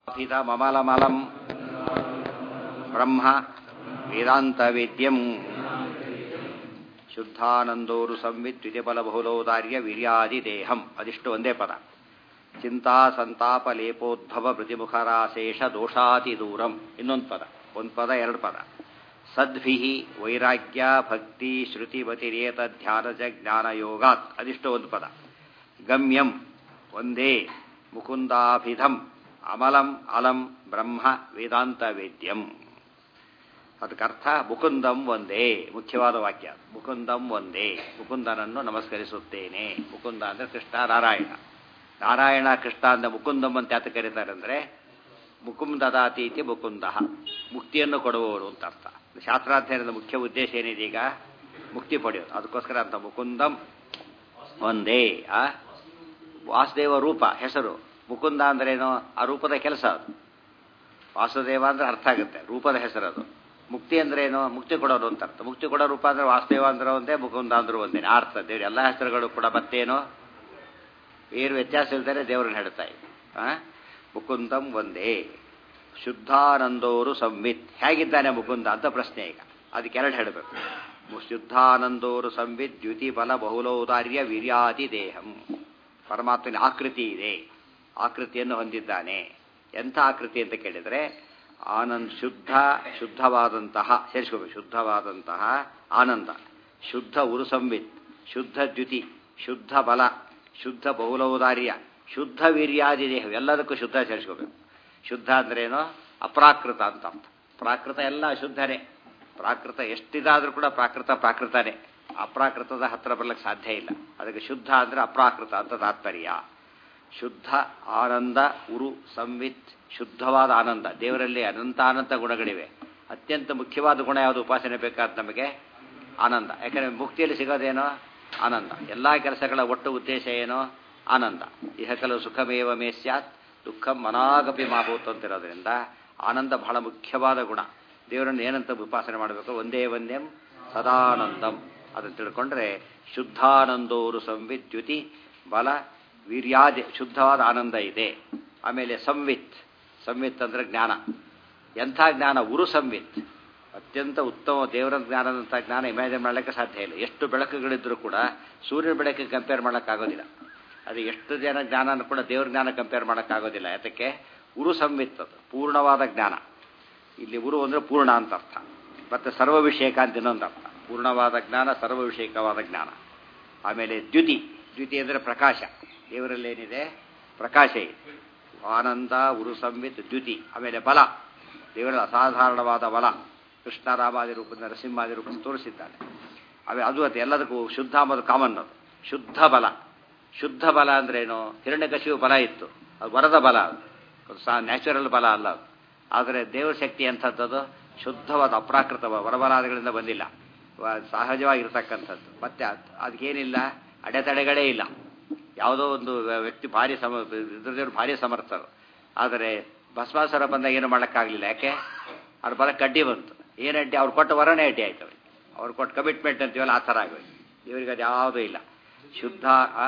ಸ್ಥಾಪಿತಮಮಲಮಲಂ ಬ್ರಹ್ಮ ವೇದಾಂತವೇದ್ಯಂ ಶುದ್ಧಾನಂದೋರು ಸಂವಿತ್ ಬಲಬಹುಲೋದಾರ್ಯ ವೀರ್ಯಾದಿದೇಹಂ ಅದಿಷ್ಟು ಒಂದೇ ಪದ ಚಿಂತಾ ಸಂತಾಪ ಲೇಪೋದ್ಭವ ಪ್ರತಿಮುಖರಾಶೇಷ ದೋಷಾತಿ ದೂರಂ ಇನ್ನೊಂದು ಪದ ಒಂದು ಪದ ಎರಡು ಪದ ಸದ್ಭಿ ವೈರಾಗ್ಯ ಭಕ್ತಿ ಶ್ರುತಿಮತಿರೇತ ಧ್ಯಾನಜ ಜ್ಞಾನಯೋಗಾತ್ ಅದಿಷ್ಟು ಒಂದು ಪದ ಗಮ್ಯಂ ಒಂದೇ ಮುಕುಂದಾಭಿಧಂ ಅಮಲಂ ಅಲಂ ಬ್ರಹ್ಮ ವೇದಾಂತ ವೇದ್ಯಂ ಅದಕ್ಕರ್ಥ ಮುಕುಂದಂ ಒಂದೇ ಮುಖ್ಯವಾದ ವಾಕ್ಯ ಮುಕುಂದಂ ಒಂದೇ ಮುಕುಂದನನ್ನು ನಮಸ್ಕರಿಸುತ್ತೇನೆ ಮುಕುಂದ ಅಂದರೆ ಕೃಷ್ಣ ನಾರಾಯಣ ನಾರಾಯಣ ಕೃಷ್ಣ ಅಂದ ಮುಕುಂದಂ ಅಂತ ಯಾತ ಕರೀತಾರೆ ಅಂದರೆ ಮುಕುಂದದಾತೀತಿ ಮುಕುಂದ ಮುಕ್ತಿಯನ್ನು ಕೊಡುವವರು ಅಂತ ಅರ್ಥ ಶಾಸ್ತ್ರಾಧ್ಯಯನದ ಮುಖ್ಯ ಉದ್ದೇಶ ಏನಿದೆ ಈಗ ಮುಕ್ತಿ ಪಡೆಯೋದು ಅದಕ್ಕೋಸ್ಕರ ಅಂತ ಮುಕುಂದಂ ಒಂದೇ ಆ ವಾಸುದೇವ ರೂಪ ಹೆಸರು ಮುಕುಂದ ಅಂದ್ರೇನು ಆ ರೂಪದ ಕೆಲಸ ಅದು ವಾಸುದೇವ ಅಂದ್ರೆ ಅರ್ಥ ಆಗುತ್ತೆ ರೂಪದ ಹೆಸರು ಅದು ಮುಕ್ತಿ ಅಂದ್ರೇನು ಮುಕ್ತಿ ಕೊಡೋದು ಅಂತ ಅರ್ಥ ಮುಕ್ತಿ ಕೊಡೋ ರೂಪ ಅಂದ್ರೆ ವಾಸುದೇವ ಅಂದ್ರೆ ಒಂದೇ ಮುಕುಂದ ಅಂದ್ರೂ ಒಂದೇ ಆ ಅರ್ಥ ದೇವ್ರ ಎಲ್ಲ ಹೆಸರುಗಳು ಕೂಡ ಮತ್ತೇನು ಏನು ವ್ಯತ್ಯಾಸ ಇಲ್ದರೆ ದೇವರನ್ನ ಹೇಳ್ತಾ ಇದ್ದೆ ಮುಕುಂದಂ ಒಂದೇ ಶುದ್ಧಾನಂದೋರು ಸಂವಿತ್ ಹೇಗಿದ್ದಾನೆ ಮುಕುಂದ ಅಂತ ಪ್ರಶ್ನೆ ಈಗ ಅದಕ್ಕೆ ಎರಡು ಹೇಳಬೇಕು ಶುದ್ಧಾನಂದೋರು ಸಂವಿತ್ ದ್ಯುತಿ ಬಲ ಬಹುಲೌದಾರ್ಯ ವೀರ್ಯಾದಿ ದೇಹಂ ಪರಮಾತ್ಮನ ಆಕೃತಿ ಇದೆ ಆಕೃತಿಯನ್ನು ಹೊಂದಿದ್ದಾನೆ ಎಂಥ ಆಕೃತಿ ಅಂತ ಕೇಳಿದರೆ ಆನಂದ್ ಶುದ್ಧ ಶುದ್ಧವಾದಂತಹ ಸೇರಿಸ್ಕೋಬೇಕು ಶುದ್ಧವಾದಂತಹ ಆನಂದ ಶುದ್ಧ ಉರು ಸಂವಿತ್ ಶುದ್ಧ ದ್ಯುತಿ ಶುದ್ಧ ಬಲ ಶುದ್ಧ ಬಹುಲೌದಾರ್ಯ ಶುದ್ಧ ವೀರ್ಯಾದಿ ದೇಹ ಎಲ್ಲದಕ್ಕೂ ಶುದ್ಧ ಸೇರಿಸ್ಕೋಬೇಕು ಶುದ್ಧ ಅಂದ್ರೇನು ಅಪ್ರಾಕೃತ ಅಂತ ಅರ್ಥ ಪ್ರಾಕೃತ ಎಲ್ಲ ಅಶುದ್ಧನೇ ಪ್ರಾಕೃತ ಎಷ್ಟಿದಾದ್ರೂ ಕೂಡ ಪ್ರಾಕೃತ ಪ್ರಾಕೃತನೇ ಅಪ್ರಾಕೃತದ ಹತ್ರ ಬರ್ಲಿಕ್ಕೆ ಸಾಧ್ಯ ಇಲ್ಲ ಅದಕ್ಕೆ ಶುದ್ಧ ಅಂದ್ರೆ ಅಪ್ರಾಕೃತ ಅಂತ ತಾತ್ಪರ್ಯ ಶುದ್ಧ ಆನಂದ ಉರು ಸಂವಿತ್ ಶುದ್ಧವಾದ ಆನಂದ ದೇವರಲ್ಲಿ ಅನಂತಾನಂತ ಗುಣಗಳಿವೆ ಅತ್ಯಂತ ಮುಖ್ಯವಾದ ಗುಣ ಯಾವುದು ಉಪಾಸನೆ ಬೇಕಾದ ನಮಗೆ ಆನಂದ ಯಾಕಂದ್ರೆ ಮುಕ್ತಿಯಲ್ಲಿ ಸಿಗೋದೇನೋ ಆನಂದ ಎಲ್ಲಾ ಕೆಲಸಗಳ ಒಟ್ಟು ಉದ್ದೇಶ ಏನೋ ಆನಂದ ಇಹ ಕೆಲವು ಸುಖಮೇವ ಮೇ ಸ್ಯಾತ್ ದುಃಖಂ ಮನಾಗಪಿ ಮಾಭೂತ್ ಅಂತಿರೋದ್ರಿಂದ ಆನಂದ ಬಹಳ ಮುಖ್ಯವಾದ ಗುಣ ದೇವರನ್ನು ಏನಂತ ಉಪಾಸನೆ ಮಾಡಬೇಕು ಒಂದೇ ಒಂದೇಂ ಸದಾನಂದಂ ಅದನ್ನು ತಿಳ್ಕೊಂಡ್ರೆ ಶುದ್ಧಾನಂದೋರು ಸಂವಿದ್ಯುತಿ ಬಲ ವೀರ್ಯಾದಿ ಶುದ್ಧವಾದ ಆನಂದ ಇದೆ ಆಮೇಲೆ ಸಂವಿತ್ ಸಂವಿತ್ ಅಂದ್ರೆ ಜ್ಞಾನ ಎಂಥ ಜ್ಞಾನ ಉರು ಸಂವಿತ್ ಅತ್ಯಂತ ಉತ್ತಮ ದೇವರ ಜ್ಞಾನದಂಥ ಜ್ಞಾನ ಇಮ್ಯಾಜಿನ್ ಮಾಡಲಿಕ್ಕೆ ಸಾಧ್ಯ ಇಲ್ಲ ಎಷ್ಟು ಬೆಳಕುಗಳಿದ್ರೂ ಕೂಡ ಸೂರ್ಯನ ಬೆಳಕಿಗೆ ಕಂಪೇರ್ ಮಾಡೋಕ್ಕಾಗೋದಿಲ್ಲ ಅದು ಎಷ್ಟು ಜನ ಜ್ಞಾನ ಕೂಡ ದೇವ್ರ ಜ್ಞಾನ ಕಂಪೇರ್ ಮಾಡೋಕ್ಕಾಗೋದಿಲ್ಲ ಯಾತಕ್ಕೆ ಉರು ಸಂವಿತ್ ಅದು ಪೂರ್ಣವಾದ ಜ್ಞಾನ ಇಲ್ಲಿ ಉರು ಅಂದರೆ ಪೂರ್ಣ ಅಂತ ಅರ್ಥ ಮತ್ತು ಸರ್ವ ವಿಷಯಕ ಅಂತ ಇನ್ನೊಂದು ಅರ್ಥ ಪೂರ್ಣವಾದ ಜ್ಞಾನ ಸರ್ವ ವಿಷಯಕವಾದ ಜ್ಞಾನ ಆಮೇಲೆ ದ್ಯುತಿ ದ್ಯುತಿ ಅಂದರೆ ಪ್ರಕಾಶ ದೇವರಲ್ಲಿ ಏನಿದೆ ಪ್ರಕಾಶ ಇದೆ ಆನಂದ ಉರು ಸಂವಿತ್ ದ್ಯುತಿ ಆಮೇಲೆ ಬಲ ದೇವರಲ್ಲಿ ಅಸಾಧಾರಣವಾದ ಬಲ ಕೃಷ್ಣ ರಾಮಾದಿ ರೂಪದ ನರಸಿಂಹಾದಿ ರೂಪ ತೋರಿಸಿದ್ದಾನೆ ಆಮೇಲೆ ಅದು ಅದು ಎಲ್ಲದಕ್ಕೂ ಶುದ್ಧ ಮತ್ತು ಕಾಮನ್ ಅದು ಶುದ್ಧ ಬಲ ಶುದ್ಧ ಬಲ ಅಂದ್ರೇನು ಹಿರಣ್ಯಕಶಿವು ಬಲ ಇತ್ತು ಅದು ವರದ ಬಲ ಅದು ಸಹ ನ್ಯಾಚುರಲ್ ಬಲ ಅಲ್ಲ ಅದು ಆದರೆ ದೇವರ ಶಕ್ತಿ ಎಂಥದ್ದು ಶುದ್ಧವಾದ ಅಪ್ರಾಕೃತ ವರಬಲಾದಿಗಳಿಂದ ಬಂದಿಲ್ಲ ಸಹಜವಾಗಿರ್ತಕ್ಕಂಥದ್ದು ಮತ್ತೆ ಅದಕ್ಕೇನಿಲ್ಲ ಅಡೆತಡೆಗಳೇ ಇಲ್ಲ ಯಾವುದೋ ಒಂದು ವ್ಯಕ್ತಿ ಭಾರಿ ಸಮ ರುದ್ರದೇವರು ಭಾರಿ ಸಮರ್ಥರು ಆದರೆ ಭಸ್ಮಾಸುರ ಬಂದಾಗ ಏನು ಮಾಡೋಕ್ಕಾಗಲಿಲ್ಲ ಯಾಕೆ ಅವ್ರ ಬಲ ಕಡ್ಡಿ ಬಂತು ಏನು ಅಡ್ಡಿ ಅವ್ರು ಕೊಟ್ಟ ವರನೇ ಅಡ್ಡಿ ಆಯ್ತು ಅವ್ರಿಗೆ ಅವ್ರು ಕೊಟ್ಟು ಕಮಿಟ್ಮೆಂಟ್ ಅಂತೀವಲ್ಲ ಆ ಥರ ಆಗೋಯ್ತು ಇವರಿಗೆ ಅದು ಯಾವುದೂ ಇಲ್ಲ ಶುದ್ಧ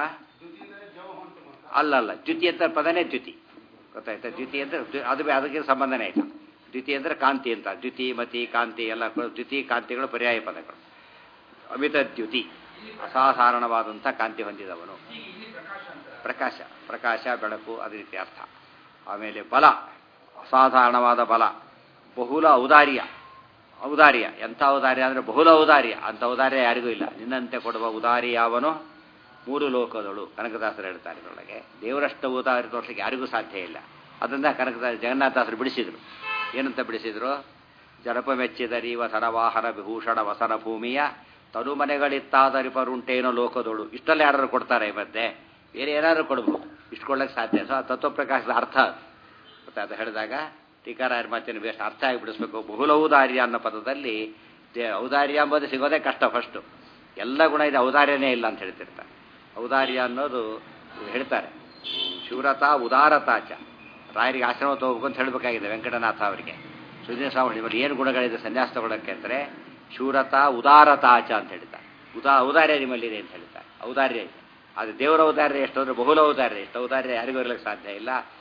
ಅಲ್ಲಲ್ಲ ದ್ಯುತಿ ಅಂತ ಪದನೇ ದ್ಯುತಿ ಗೊತ್ತಾಯ್ತಾ ದ್ಯುತಿ ಅಂದರೆ ಅದು ಅದಕ್ಕೆ ಸಂಬಂಧನೇ ಆಯ್ತು ದ್ಯುತಿ ಅಂದರೆ ಕಾಂತಿ ಅಂತ ದ್ಯುತಿ ಮತಿ ಕಾಂತಿ ಎಲ್ಲ ದ್ಯುತಿ ಕಾಂತಿಗಳು ಪರ್ಯಾಯ ಪದಗಳು ಅಮಿತ ದ್ಯುತಿ ಅಸಾಧಾರಣವಾದಂಥ ಕಾಂತಿ ಹೊಂದಿದವನು ಪ್ರಕಾಶ ಪ್ರಕಾಶ ಬೆಳಕು ಅದೇ ರೀತಿ ಅರ್ಥ ಆಮೇಲೆ ಬಲ ಅಸಾಧಾರಣವಾದ ಬಲ ಬಹುಲ ಔದಾರ್ಯ ಔದಾರ್ಯ ಎಂಥ ಔದಾರ್ಯ ಅಂದರೆ ಬಹುಲ ಔದಾರ್ಯ ಅಂಥ ಔದಾರ್ಯ ಯಾರಿಗೂ ಇಲ್ಲ ನಿನ್ನಂತೆ ಕೊಡುವ ಉದಾರಿ ಯಾವನು ಮೂರು ಲೋಕದಳು ಕನಕದಾಸರು ಹೇಳ್ತಾರೆ ಇದರೊಳಗೆ ದೇವರಷ್ಟು ಔದಾರ್ಯ ತೋರಿಸಲಿಕ್ಕೆ ಯಾರಿಗೂ ಸಾಧ್ಯ ಇಲ್ಲ ಅದರಿಂದ ಕನಕದಾಸ ಜಗನ್ನಾಥದಾಸರು ಬಿಡಿಸಿದರು ಏನಂತ ಬಿಡಿಸಿದ್ರು ಜನಪ ಮೆಚ್ಚಿದರಿವ ಸರವಾಹನ ವಿಭೂಷಣ ವಸನ ಭೂಮಿಯ ತನು ಮನೆಗಳಿತ್ತಾದರಿಪರುಂಟೇನೋ ಲೋಕದೋಳು ಇಷ್ಟೆಲ್ಲ ಯಾರು ಕೊಡ್ತಾರೆ ಮತ್ತೆ ಬೇರೆ ಏನಾದ್ರು ಕೊಡ್ಬೋದು ಇಷ್ಟು ಕೊಡ್ಲಿಕ್ಕೆ ಸಾಧ್ಯ ಸೊ ತತ್ವಪ್ರಕಾಶದ ಅರ್ಥ ಮತ್ತೆ ಅದು ಹೇಳಿದಾಗ ಟೀಕಾರಾಯರ ಮಾತಿನ ಬೇಸ್ ಅರ್ಥ ಆಗಿಬಿಡಿಸ್ಬೇಕು ಬಹುಲ ಔದಾರ್ಯ ಅನ್ನೋ ಪದದಲ್ಲಿ ಔದಾರ್ಯ ಎಂಬುದು ಸಿಗೋದೇ ಕಷ್ಟ ಫಸ್ಟು ಎಲ್ಲ ಗುಣ ಇದೆ ಔದಾರ್ಯನೇ ಇಲ್ಲ ಅಂತ ಹೇಳ್ತಿರ್ತಾರೆ ಔದಾರ್ಯ ಅನ್ನೋದು ಹೇಳ್ತಾರೆ ಶೂರತಾ ಉದಾರತಾಚ ರಾಯರಿಗೆ ಆಶ್ರಮ ತಗೋಬೇಕು ಅಂತ ಹೇಳಬೇಕಾಗಿದೆ ವೆಂಕಟನಾಥ ಅವರಿಗೆ ಸುಧೀರ ಸ್ವಾಮಿ ಏನು ಗುಣಗಳಿದೆ ಸನ್ಯಾಸ ತಗೊಳ್ಳೋಕ್ಕೆ ಅಂದರೆ ಶೂರತಾ ಉದಾರತಾಚ ಅಂತ ಹೇಳ್ತಾರೆ ಉದಾ ಔದಾರ್ಯ ನಿಮ್ಮಲ್ಲಿದೆ ಅಂತ ಹೇಳ್ತಾರೆ ಔದಾರ್ಯ ಇದೆ ಅದು ದೇವರ ಔದಾರ್ಯ ಎಷ್ಟು ಅಂದರೆ ಬಹುಲ ಔದಾರ್ಯ ಎಷ್ಟು ಔದಾರ್ಯ ಯಾರಿಗೂ ಇರಲಿಕ್ಕೆ ಸಾಧ್ಯ ಇಲ್ಲ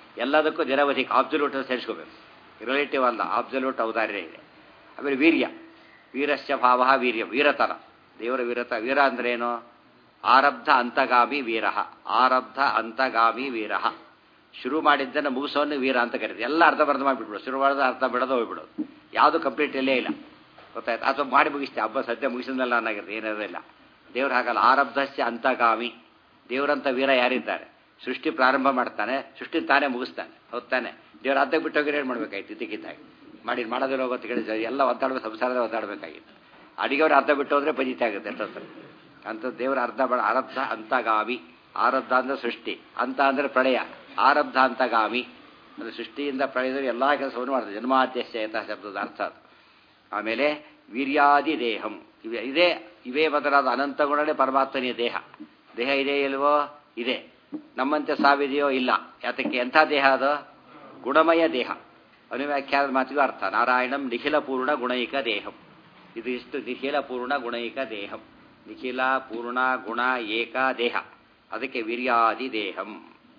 ಎಲ್ಲದಕ್ಕೂ ನಿರವಧಿಕ ಆಬ್ಸಲ್ಯೂಟ್ ಸೇರಿಸ್ಕೋಬೇಕು ರಿಲೇಟಿವ್ ಅಲ್ಲ ಆಬ್ಸಲ್ಯೂಟ್ ಔದಾರ್ಯ ಇದೆ ಆಮೇಲೆ ವೀರ್ಯ ವೀರಸ್ಯ ಭಾವ ವೀರ್ಯ ವೀರತನ ದೇವರ ವೀರತ ವೀರ ಅಂದ್ರೇನು ಆರಬ್ಧ ಅಂತಗಾಮಿ ವೀರ ಆರಬ್ಧ ಅಂತಗಾಮಿ ವೀರ ಶುರು ಮಾಡಿದ್ದನ್ನು ಮುಗಿಸೋನು ವೀರ ಅಂತ ಕರೀತಾರೆ ಎಲ್ಲ ಅರ್ಧ ಬರ್ಧ ಮಾಡಿಬಿಟ್ಬಿಡು ಶುರು ಮಾಡಿದ ಅರ್ಧ ಬಿಡೋದು ಹೋಗ್ಬಿಡೋದು ಯಾವುದು ಕಂಪ್ಲೀಟ್ ಇಲ್ಲೇ ಇಲ್ಲ ಗೊತ್ತಾಯ್ತು ಅಥವಾ ಮಾಡಿ ಮುಗಿಸ್ತೆ ಹಬ್ಬ ಸದ್ಯ ಮುಗಿಸಿದ್ನಲ್ಲ ಅನ್ನೋದು ಏನಿರೋದಿಲ್ಲ ದೇವ್ರು ಹಾಗಲ್ಲ ಆರಬ್ಧಸ್ಯ ಅಂತಗಾಮಿ ದೇವರಂತ ವೀರ ಯಾರಿದ್ದಾರೆ ಸೃಷ್ಟಿ ಪ್ರಾರಂಭ ಮಾಡ್ತಾನೆ ಸೃಷ್ಟಿ ತಾನೇ ಮುಗಿಸ್ತಾನೆ ಹೌದಾನೆ ದೇವ್ರ ಅರ್ಧ ಬಿಟ್ಟೋಗಿ ಏನು ಮಾಡ್ಬೇಕಾಯ್ತು ಇದಕ್ಕಿದ್ದಾಗಿ ಮಾಡಿ ಮಾಡೋದಿಲ್ಲ ಗೊತ್ತು ಕೇಳಿದ್ರೆ ಎಲ್ಲ ಒದ್ದಾಡ್ಬೇಕು ಸಂಸಾರದ ಒದ್ದಾಡಬೇಕಾಗಿತ್ತು ಅಡಿಗೆಯವ್ರು ಅರ್ಧ ಬಿಟ್ಟು ಹೋದ್ರೆ ಪಜಿತ ಆಗುತ್ತೆ ಎಷ್ಟೊತ್ತು ಅಂತ ದೇವರ ಅರ್ಧ ಬಡ ಆರಬ್ಧ ಅಂತಗಾಮಿ ಆರಬ್ಧ ಅಂದ್ರೆ ಸೃಷ್ಟಿ ಅಂತ ಅಂದ್ರೆ ಪ್ರಳಯ ಆರಬ್ಧ ಅಂತಗಾಮಿ ಅಂದ್ರೆ ಸೃಷ್ಟಿಯಿಂದ ಪ್ರಳಯದಲ್ಲಿ ಎಲ್ಲ ಕೆಲಸವನ್ನು ಮಾಡ್ತಾರೆ ಜನ್ಮಾದ್ಯಸ್ಯ ಯಥ ಶಬ್ದದ ಅರ್ಥ ಅದು ಆಮೇಲೆ ವೀರ್ಯಾದಿ ದೇಹಂ ಇವೆ ಇದೇ ಇವೇ ಬದಲಾದ ಅನಂತ ಗುಣಗಳೇ ಪರಮಾತ್ಮನಿಯ ದೇಹ ದೇಹ ಇದೆ ಇಲ್ವೋ ಇದೆ ನಮ್ಮಂತೆ ಸಾವಿದೆಯೋ ಇಲ್ಲ ಯಾತಕ್ಕೆ ಎಂಥ ದೇಹ ಅದು ಗುಣಮಯ ದೇಹ ಅನುವ್ಯಾಖ್ಯಾನದ ಮಾತಿಗೂ ಅರ್ಥ ನಾರಾಯಣಂ ನಿಖಿಲ ಪೂರ್ಣ ಗುಣೈಕ ದೇಹಂ ಇದು ಇಷ್ಟು ನಿಖಿಲ ಪೂರ್ಣ ಗುಣೈಕ ದೇಹಂ ನಿಖಿಲ ಪೂರ್ಣ ಗುಣ ಏಕ ದೇಹ ಅದಕ್ಕೆ ವೀರ್ಯಾದಿ ದೇಹಂ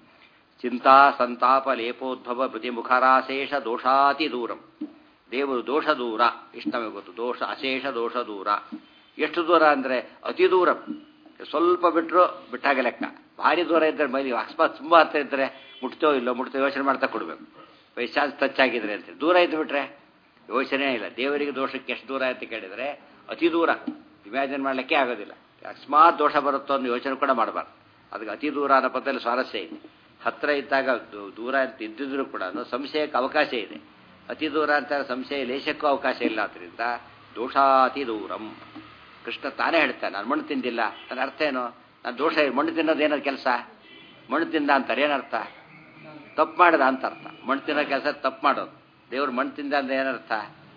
ಚಿಂತಾ ಸಂತಾಪ ಲೇಪೋದ್ಭವ ಪ್ರತಿಮುಖರಾಶೇಷ ದೋಷಾತಿ ದೂರಂ ದೇವರು ದೋಷ ದೂರ ಇಷ್ಟು ನಮಗೆ ಗೊತ್ತು ದೋಷ ಅಶೇಷ ದೋಷ ದೂರ ಎಷ್ಟು ದೂರ ಅಂದರೆ ಅತಿ ದೂರ ಸ್ವಲ್ಪ ಬಿಟ್ಟರು ಬಿಟ್ಟಾಗ ಲೆಕ್ಕ ಭಾರಿ ದೂರ ಇದ್ದರೆ ಮೈಲಿ ಅಕಸ್ಮಾತ್ ತುಂಬ ಹತ್ರ ಇದ್ದರೆ ಮುಟ್ತೋ ಇಲ್ಲೋ ಮುಟ್ತೋ ಯೋಚನೆ ಮಾಡ್ತಾ ಕೊಡಬೇಕು ವೈಶಾಲ್ ಟಚ್ ಆಗಿದ್ರೆ ಅಂತ ದೂರ ಇದ್ದು ಬಿಟ್ರೆ ಯೋಚನೆ ಇಲ್ಲ ದೇವರಿಗೆ ದೋಷಕ್ಕೆ ಎಷ್ಟು ದೂರ ಅಂತ ಕೇಳಿದರೆ ಅತಿ ದೂರ ಇಮ್ಯಾಜಿನ್ ಮಾಡಲಿಕ್ಕೆ ಆಗೋದಿಲ್ಲ ಅಕಸ್ಮಾತ್ ದೋಷ ಬರುತ್ತೋ ಅನ್ನೋ ಯೋಚನೆ ಕೂಡ ಮಾಡಬಾರ್ದು ಅದಕ್ಕೆ ಅತಿ ದೂರ ಅನ್ನೋ ಪದದಲ್ಲಿ ಸ್ವಾರಸ್ಯ ಇದೆ ಹತ್ರ ಇದ್ದಾಗ ದೂರ ಅಂತ ಇದ್ದಿದ್ರು ಕೂಡ ಸಂಶಯಕ್ಕೆ ಅವಕಾಶ ಇದೆ ಅತಿ ದೂರ ಅಂತ ಸಂಶಯ ಲೇಷಕ್ಕೂ ಅವಕಾಶ ಇಲ್ಲ ಆದ್ದರಿಂದ ದೋಷಾತಿ ದೂರಂ ಕೃಷ್ಣ ತಾನೇ ಹೇಳ್ತಾನೆ ನಾನು ಮಣ್ಣು ತಿಂದಿಲ್ಲ ನನ್ನ ಅರ್ಥ ಏನು ನಾನು ದೋಷ ಮಣ್ಣು ತಿನ್ನೋದು ಏನದು ಕೆಲಸ ಮಣ್ಣು ತಿಂದ ಅಂತಾರೆ ಏನರ್ಥ ತಪ್ಪು ಮಾಡದ ಅಂತ ಅರ್ಥ ಮಣ್ಣು ತಿನ್ನೋ ಕೆಲಸ ತಪ್ಪು ಮಾಡೋದು ದೇವ್ರು ಮಣ್ಣು ತಿಂದ ಅಂದ್ರೆ ಏನರ್ಥ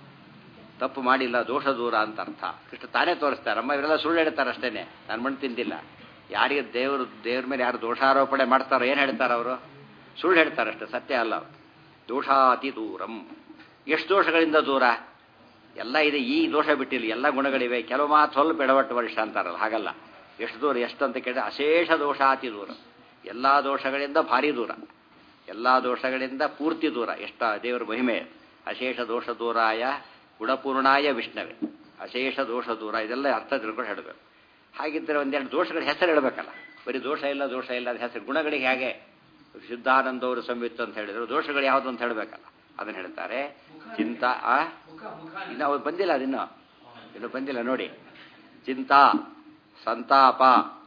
ತಪ್ಪು ಮಾಡಿಲ್ಲ ದೋಷ ದೂರ ಅಂತ ಅರ್ಥ ಕೃಷ್ಣ ತಾನೇ ತೋರಿಸ್ತಾರೆ ಅಮ್ಮ ಇವರೆಲ್ಲ ಸುಳ್ಳು ಹೇಳ್ತಾರೆ ಅಷ್ಟೇನೆ ನಾನು ಮಣ್ಣು ತಿಂದಿಲ್ಲ ಯಾರಿಗೆ ದೇವರು ದೇವ್ರ ಮೇಲೆ ಯಾರು ದೋಷಾರೋಪಣೆ ಮಾಡ್ತಾರೋ ಏನು ಹೇಳ್ತಾರೆ ಅವರು ಸುಳ್ಳು ಹೇಳ್ತಾರೆ ಅಷ್ಟೇ ಸತ್ಯ ಅಲ್ಲ ಅವರು ದೋಷಾತಿ ದೂರಂ ಎಷ್ಟು ದೋಷಗಳಿಂದ ದೂರ ಎಲ್ಲ ಇದೆ ಈ ದೋಷ ಬಿಟ್ಟಿಲ್ಲ ಎಲ್ಲ ಗುಣಗಳಿವೆ ಕೆಲವು ಮಾತು ಸ್ವಲ್ಪ ಎಡವಟ್ಟು ವರ್ಷ ಅಂತಾರಲ್ಲ ಹಾಗಲ್ಲ ಎಷ್ಟು ದೂರ ಎಷ್ಟು ಅಂತ ಕೇಳಿದ್ರೆ ಅಶೇಷ ದೋಷಾತಿ ದೂರ ಎಲ್ಲ ದೋಷಗಳಿಂದ ಭಾರಿ ದೂರ ಎಲ್ಲ ದೋಷಗಳಿಂದ ಪೂರ್ತಿ ದೂರ ಎಷ್ಟ ದೇವರ ಮಹಿಮೆ ಅಶೇಷ ದೋಷ ದೂರಾಯ ಗುಣಪೂರ್ಣಾಯ ವಿಷ್ಣವೇ ಅಶೇಷ ದೋಷ ದೂರ ಇದೆಲ್ಲ ಅರ್ಥ ತಿಳ್ಕೊಂಡು ಹೇಳಬೇಕು ಹಾಗಿದ್ದರೆ ಒಂದೆರಡು ದೋಷಗಳ ಹೆಸರು ಹೇಳಬೇಕಲ್ಲ ಬರೀ ದೋಷ ಇಲ್ಲ ದೋಷ ಇಲ್ಲ ಅದು ಹೆಸರು ಗುಣಗಳಿಗೆ ಹೇಗೆ ಶುದ್ಧಾನಂದವರು ಸಂವಿತ್ತು ಅಂತ ಹೇಳಿದ್ರು ದೋಷಗಳು ಯಾವುದು ಅಂತ ಹೇಳಬೇಕಲ್ಲ ಅದನ್ನು ಹೇಳ್ತಾರೆ ಚಿಂತಾ ಆ ಇನ್ನು ಅವ್ರು ಬಂದಿಲ್ಲ ಅದಿನ್ನು ಇನ್ನು ಬಂದಿಲ್ಲ ನೋಡಿ ಚಿಂತಾ ಸಂತಾಪ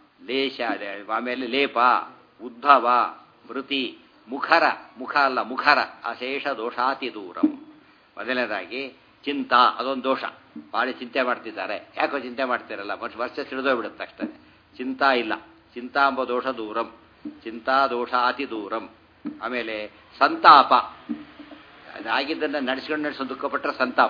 ಲೇಷ ಆಮೇಲೆ ಲೇಪ ಉದ್ಭವ ಮೃತಿ ಮುಖರ ಮುಖ ಅಲ್ಲ ಮುಖರ ಅಶೇಷ ದೋಷಾತಿ ದೂರಂ ಮೊದಲನೇದಾಗಿ ಚಿಂತಾ ಅದೊಂದು ದೋಷ ಭಾಳ ಚಿಂತೆ ಮಾಡ್ತಿದ್ದಾರೆ ಯಾಕೋ ಚಿಂತೆ ಮಾಡ್ತಿರಲ್ಲ ವರ್ಷ ವರ್ಷ ಸಿಡಿದೋಗ್ಬಿಡುತ್ತೆ ಅಷ್ಟೇ ಚಿಂತಾ ಇಲ್ಲ ಚಿಂತಾ ಎಂಬ ದೋಷ ದೂರಂ ಚಿಂತಾ ದೋಷ ಅತಿ ದೂರಂ ಆಮೇಲೆ ಸಂತಾಪ ಅದಾಗಿದ್ದನ್ನು ನಡೆಸ್ಕೊಂಡು ನಡೆಸೋ ದುಃಖಪಟ್ಟರೆ ಸಂತಾಪ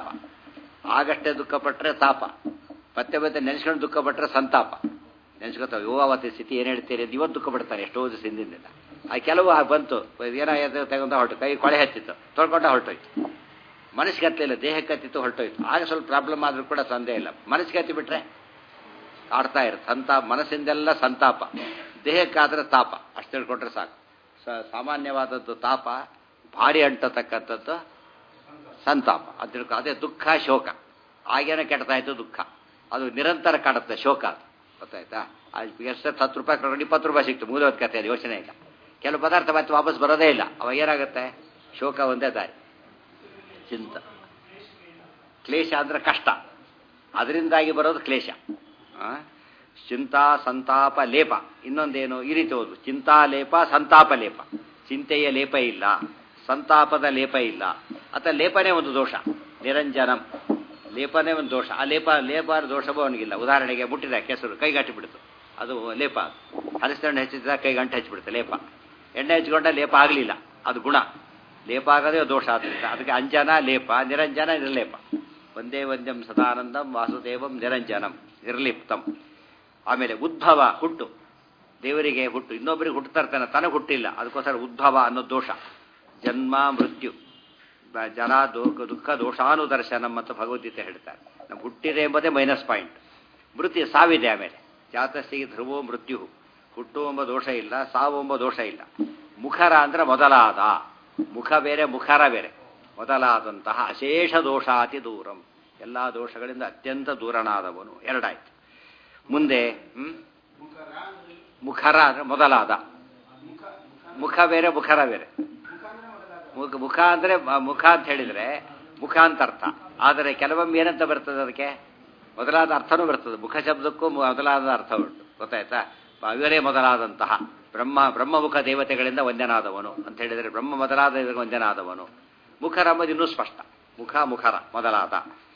ಆಗಷ್ಟೇ ದುಃಖಪಟ್ಟರೆ ತಾಪ ಮತ್ತೆ ಮತ್ತೆ ನೆನೆಸ್ಕೊಂಡು ದುಃಖಪಟ್ಟರೆ ಸಂತಾಪ ನೆನೆಸ್ಕೊತಾವೆ ಯೋ ಅವತ್ತು ಸ್ಥಿತಿ ಏನು ಹೇಳ್ತೀರಿ ಅಂತ ಇವತ್ತು ದುಃಖ ಪಡ್ತಾರೆ ಎಷ್ಟೋ ದಿವಸ ಹಿಂದಿನಿಂದ ಆ ಕೆಲವು ಬಂತು ಏನಾಗಿದೆ ತಗೊಂಡ ಹೊರಟು ಕೈ ಕೊಳೆ ಹತ್ತಿತ್ತು ತೊಳ್ಕೊಂಡ ಹೊರಟೋಯ್ತು ಮನಸ್ಸಿಗೆ ಹತ್ತಲಿಲ್ಲ ದೇಹಕ್ಕೆ ಹತ್ತಿತ್ತು ಹೊರಟೋಯ್ತು ಆಗ ಸ್ವಲ್ಪ ಪ್ರಾಬ್ಲಮ್ ಆದರೂ ಕೂಡ ಸಂದೇಹ ಇಲ್ಲ ಮನಸ್ಸಿಗೆ ಹತ್ತಿ ಬಿಟ್ರೆ ಆಡ್ತಾ ಇರುತ್ತೆ ಸಂತಾಪ ಮನಸ್ಸಿಂದೆಲ್ಲ ಸಂತಾಪ ದೇಹಕ್ಕಾದ್ರೆ ತಾಪ ಅಷ್ಟು ತಿಳ್ಕೊಂಡ್ರೆ ಸಾಕು ಸಾಮಾನ್ಯವಾದದ್ದು ತಾಪ ಭಾರಿ ಅಂಟತಕ್ಕಂಥದ್ದು ಸಂತಾಪ ಅದು ತಿಳ್ಕೊ ಅದೇ ದುಃಖ ಶೋಕ ಆಗೇನೋ ಕೆಡ್ತಾಯಿತ್ತು ದುಃಖ ಅದು ನಿರಂತರ ಕಾಡುತ್ತೆ ಶೋಕ ಅದು ಗೊತ್ತಾಯ್ತಾ ಎಷ್ಟು ಹತ್ತು ರೂಪಾಯಿ ಕಳ್ಕೊಂಡು ಇಪ್ಪತ್ತು ರೂಪಾಯಿ ಸಿಕ್ತು ಮೂರವತ್ತು ಕಥೆ ಅದು ಯೋಚನೆ ಇಲ್ಲ ಕೆಲವು ಪದಾರ್ಥ ಮತ್ತೆ ವಾಪಸ್ ಬರೋದೇ ಇಲ್ಲ ಅವಾಗ ಏನಾಗುತ್ತೆ ಶೋಕ ಒಂದೇ ದಾರಿ ಚಿಂತ ಕ್ಲೇಶ ಅಂದ್ರೆ ಕಷ್ಟ ಅದರಿಂದಾಗಿ ಬರೋದು ಕ್ಲೇಶ ಚಿಂತಾ ಸಂತಾಪ ಲೇಪ ಇನ್ನೊಂದೇನು ಈ ರೀತಿ ಓದು ಚಿಂತಾ ಲೇಪ ಸಂತಾಪ ಲೇಪ ಚಿಂತೆಯ ಲೇಪ ಇಲ್ಲ ಸಂತಾಪದ ಲೇಪ ಇಲ್ಲ ಅಥವಾ ಲೇಪನೇ ಒಂದು ದೋಷ ನಿರಂಜನಂ ಲೇಪನೇ ಒಂದು ದೋಷ ಆ ಲೇಪ ಲೇಪ ದೋಷವೂ ಅವನಿಗಿಲ್ಲ ಉದಾಹರಣೆಗೆ ಮುಟ್ಟಿದ ಕೆಸರು ಕೈಗಟ್ಟಿ ಬಿಡ್ತು ಅದು ಲೇಪ ಹಲಸಿನ ಹೆಚ್ಚಿದ ಕೈ ಗಂಟೆ ಹಚ್ಚಿಬಿಡುತ್ತೆ ಲೇಪ ಎಣ್ಣೆ ಹಚ್ಕೊಂಡ ಲೇಪ ಆಗಲಿಲ್ಲ ಅದು ಗುಣ ಲೇಪ ಆಗೋದೇ ದೋಷ ಆದ್ದರಿಂದ ಅದಕ್ಕೆ ಅಂಜನ ಲೇಪ ನಿರಂಜನ ನಿರ್ಲೇಪ ಒಂದೇ ಒಂದಂ ಸದಾನಂದಂ ವಾಸುದೇವಂ ನಿರಂಜನಂ ನಿರ್ಲಿಪ್ತಂ ಆಮೇಲೆ ಉದ್ಭವ ಹುಟ್ಟು ದೇವರಿಗೆ ಹುಟ್ಟು ಇನ್ನೊಬ್ಬರಿಗೆ ಹುಟ್ಟುತ್ತಾ ಇರ್ತಾನೆ ತನಗೆ ಹುಟ್ಟಿಲ್ಲ ಅದಕ್ಕೋಸ್ಕರ ಉದ್ಭವ ಅನ್ನೋ ದೋಷ ಜನ್ಮ ಮೃತ್ಯು ಜನ ದುಃಖ ದುಃಖ ದೋಷಾನುದರ್ಶನಂ ಅಂತ ಭಗವದ್ಗೀತೆ ಹೇಳ್ತಾರೆ ನಮ್ಗೆ ಹುಟ್ಟಿದೆ ಎಂಬುದೇ ಮೈನಸ್ ಪಾಯಿಂಟ್ ಮೃತ್ಯು ಸಾವಿದೆ ಆಮೇಲೆ ಜಾತಸ್ಸಿಗೆ ಧ್ರುವೋ ಮೃತ್ಯು ಹುಟ್ಟು ಎಂಬ ದೋಷ ಇಲ್ಲ ಸಾವು ಎಂಬ ದೋಷ ಇಲ್ಲ ಮುಖರ ಅಂದ್ರೆ ಮೊದಲಾದ ಮುಖ ಬೇರೆ ಮುಖರ ಬೇರೆ ಮೊದಲಾದಂತಹ ಅಶೇಷ ದೋಷಾತಿ ದೂರಂ ಎಲ್ಲ ದೋಷಗಳಿಂದ ಅತ್ಯಂತ ದೂರನಾದವನು ಎರಡಾಯ್ತು ಮುಂದೆ ಹ್ಮ್ ಮುಖರ ಅಂದ್ರೆ ಮೊದಲಾದ ಮುಖ ಬೇರೆ ಮುಖರ ಬೇರೆ ಮುಖ ಮುಖ ಅಂದ್ರೆ ಮ- ಮುಖ ಅಂತ ಹೇಳಿದ್ರೆ ಮುಖ ಅಂತ ಅರ್ಥ ಆದರೆ ಕೆಲವೊಮ್ಮೆ ಏನಂತ ಬರ್ತದೆ ಅದಕ್ಕೆ ಮೊದಲಾದ ಅರ್ಥನೂ ಬರ್ತದೆ ಮುಖ ಶಬ್ದಕ್ಕೂ ಮು- ಮೊದಲಾದ ಅರ್ಥ ಉಂಟು ಗೊತ್ತಾಯ್ತಾ ಇವರೇ ಮೊದಲಾದಂತಹ ಬ್ರಹ್ಮ ಬ್ರಹ್ಮಮುಖ ದೇವತೆಗಳಿಂದ ವಂದ್ಯನಾದವನು ಅಂತ ಹೇಳಿದರೆ ಬ್ರಹ್ಮ ಮೊದಲಾದ ಇದಕ್ಕೆ ವಂದ್ಯನಾದವನು ಮುಖರ ಎಂಬುದು ಇನ್ನೂ ಸ್ಪಷ್ಟ ಮುಖ ಮುಖರ ಮೊದಲಾದ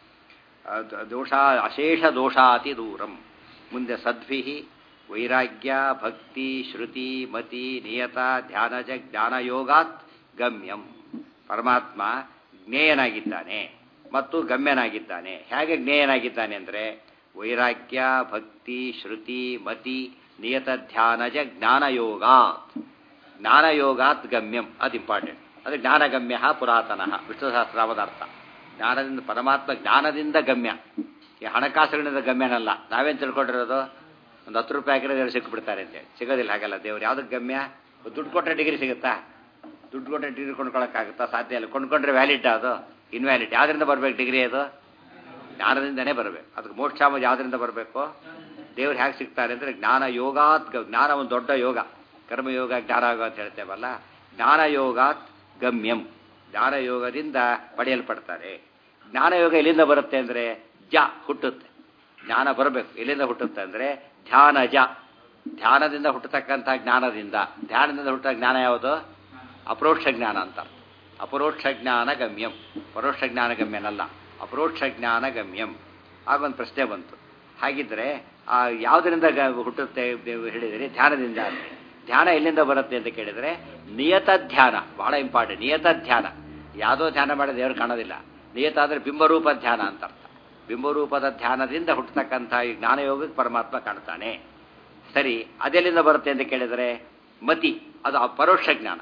ಅದ್- ದೋಷ ಅಶೇಷ ದೋಷಾತಿ ದೂರಂ ಮುಂದೆ ಸದ್ಭಿ ವೈರಾಗ್ಯ ಭಕ್ತಿ ಶ್ರುತಿ ಮತಿ ನಿಯತ ಧ್ಯಾನಜ ಜ್ಞಾನಯೋಗಾತ್ ಗಮ್ಯಂ ಪರಮಾತ್ಮ ಜ್ಞೇಯನಾಗಿದ್ದಾನೆ ಮತ್ತು ಗಮ್ಯನಾಗಿದ್ದಾನೆ ಹೇಗೆ ಜ್ಞೇಯನಾಗಿದ್ದಾನೆ ಅಂದರೆ ವೈರಾಗ್ಯ ಭಕ್ತಿ ಶ್ರುತಿ ಮತಿ ನಿಯತ ಧ್ಯಾನಜ ಜ್ಞಾನಯೋಗಾತ್ ಜ್ಞಾನಯೋಗಾತ್ ಗಮ್ಯಂ ಅದು ಇಂಪಾರ್ಟೆಂಟ್ ಅದು ಜ್ಞಾನಗಮ್ಯ ಪುರಾತನ ವಿಷ್ಣು ಸಹಸ್ರಾಮದ ಅರ್ಥ ಜ್ಞಾನದಿಂದ ಪರಮಾತ್ಮ ಜ್ಞಾನದಿಂದ ಗಮ್ಯ ಈ ಹಣಕಾಸುಗಳಿಂದ ಗಮ್ಯನಲ್ಲ ನಾವೇನು ತಿಳ್ಕೊಂಡಿರೋದು ಒಂದು ಹತ್ತು ರೂಪಾಯಿ ಹಾಕಿದ್ರೆ ದೇವ್ರು ಸಿಕ್ಕಿಬಿಡ್ತಾರೆ ಅಂತೇಳಿ ಸಿಗೋದಿಲ್ಲ ಹಾಗಲ್ಲ ದೇವ್ರು ಯಾವುದಕ್ಕೆ ಗಮ್ಯ ದುಡ್ಡು ಕೊಟ್ಟರೆ ಡಿಗ್ರಿ ಸಿಗುತ್ತಾ ದುಡ್ಡು ಕೊಟ್ಟರೆ ಡಿಗ್ರಿ ಕೊಂಡ್ಕೊಳಕ್ಕಾಗುತ್ತಾ ಸಾಧ್ಯ ಇಲ್ಲ ಕೊಂಡ್ಕೊಂಡ್ರೆ ವ್ಯಾಲಿಡ್ ಅದು ಇನ್ವ್ಯಾಲಿಡ್ ಯಾವ್ದ್ರಿಂದ ಬರ್ಬೇಕು ಡಿಗ್ರಿ ಅದು ಜ್ಞಾನದಿಂದನೇ ಬರಬೇಕು ಅದಕ್ಕೆ ಮೋಕ್ಷಾಮ ಯಾವ್ದ್ರಿಂದ ಬರಬೇಕು ದೇವ್ರು ಹೇಗೆ ಸಿಗ್ತಾರೆ ಅಂದರೆ ಜ್ಞಾನ ಯೋಗಾತ್ ಗ- ಜ್ಞಾನ ಒಂದು ದೊಡ್ಡ ಯೋಗ ಕರ್ಮಯೋಗ ಜ್ಞಾನ ಯೋಗ ಅಂತ ಹೇಳ್ತೇವಲ್ಲ ಜ್ಞಾನ ಯೋಗಾತ್ ಗಮ್ಯಂ ಜ್ಞಾನ ಯೋಗದಿಂದ ಪಡೆಯಲ್ಪಡ್ತಾರೆ ಜ್ಞಾನಯೋಗ ಎಲ್ಲಿಂದ ಬರುತ್ತೆ ಅಂದರೆ ಜ ಹುಟ್ಟುತ್ತೆ ಜ್ಞಾನ ಬರಬೇಕು ಎಲ್ಲಿಂದ ಹುಟ್ಟುತ್ತೆ ಅಂದರೆ ಧ್ಯಾನ ಜ ಧ್ಯಾನದಿಂದ ಹುಟ್ಟತಕ್ಕಂಥ ಜ್ಞಾನದಿಂದ ಧ್ಯಾನದಿಂದ ಹುಟ್ಟ ಜ್ಞಾನ ಯಾವುದು ಅಪರೋಕ್ಷ ಜ್ಞಾನ ಅಂತ ಅಪರೋಕ್ಷ ಜ್ಞಾನ ಗಮ್ಯಂ ಪರೋಕ್ಷ ಜ್ಞಾನ ಗಮ್ಯನಲ್ಲ ಅಪರೋಕ್ಷ ಜ್ಞಾನ ಗಮ್ಯಂ ಆಗೊಂದು ಪ್ರಶ್ನೆ ಬಂತು ಹಾಗಿದ್ರೆ ಆ ಯಾವುದರಿಂದ ಗ- ಹುಟ್ಟುತ್ತೆ ನೀವು ಹೇಳಿದಿರಿ ಧ್ಯಾನದಿಂದ ಅಂದ್ರೆ. ಧ್ಯಾನ ಎಲ್ಲಿಂದ ಬರುತ್ತೆ ಅಂತ ಕೇಳಿದರೆ ನಿಯತ ಧ್ಯಾನ ಬಹಳ ಇಂಪಾರ್ಟೆಂಟ್ ನಿಯತ ಧ್ಯಾನ ಯಾವುದೋ ಧ್ಯಾನ ಮಾಡಿದ ದೇವರು ಕಾಣೋದಿಲ್ಲ ನಿಯತ ಅಂದರೆ ಬಿಂಬರೂಪ ಧ್ಯಾನ ಅಂತ ಅರ್ಥ ಬಿಂಬರೂಪದ ಧ್ಯಾನದಿಂದ ಹುಟ್ಟತಕ್ಕಂಥ ಈ ಜ್ಞಾನಯೋಗಕ್ಕೆ ಪರಮಾತ್ಮ ಕಾಣ್ತಾನೆ ಸರಿ ಅದೆಲ್ಲಿಂದ ಬರುತ್ತೆ ಅಂತ ಕೇಳಿದರೆ ಮತಿ ಅದು ಪರೋಕ್ಷ ಜ್ಞಾನ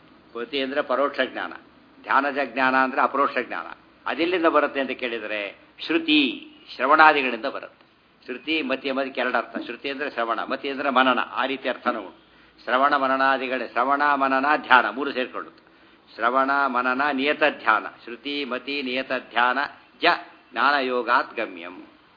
ಮತಿ ಅಂದರೆ ಪರೋಕ್ಷ ಜ್ಞಾನ ಧ್ಯಾನಜ ಜ್ಞಾನ ಅಂದರೆ ಅಪರೋಕ್ಷ ಜ್ಞಾನ ಅದೆಲ್ಲಿಂದ ಬರುತ್ತೆ ಅಂತ ಕೇಳಿದರೆ ಶ್ರುತಿ ಶ್ರವಣಾದಿಗಳಿಂದ ಬರುತ್ತೆ ಶ್ರುತಿ ಮತಿ ಎಂಬುದಕ್ಕೆ ಎರಡು ಅರ್ಥ ಶ್ರುತಿ ಅಂದರೆ ಶ್ರವಣ ಮತಿ ಅಂದರೆ ಮನನ ಆ ರೀತಿ ಅರ್ಥನೂ ಉಂಟು ಶ್ರವಣ ಮನನಾದಿಗಳೇ ಶ್ರವಣ ಮನನ ಧ್ಯಾನ ಮೂರು ಸೇರಿಕೊಳ್ಳುತ್ತೆ ಶ್ರವಣ ಮನನ ನಿಯತ ಧ್ಯಾನ ಶ್ರುತಿ ಮತಿ ನಿಯತ ಧ್ಯಾನ ಜ ಜ್ಞಾನಯೋಗಾತ್ ಗಮ್ಯಂ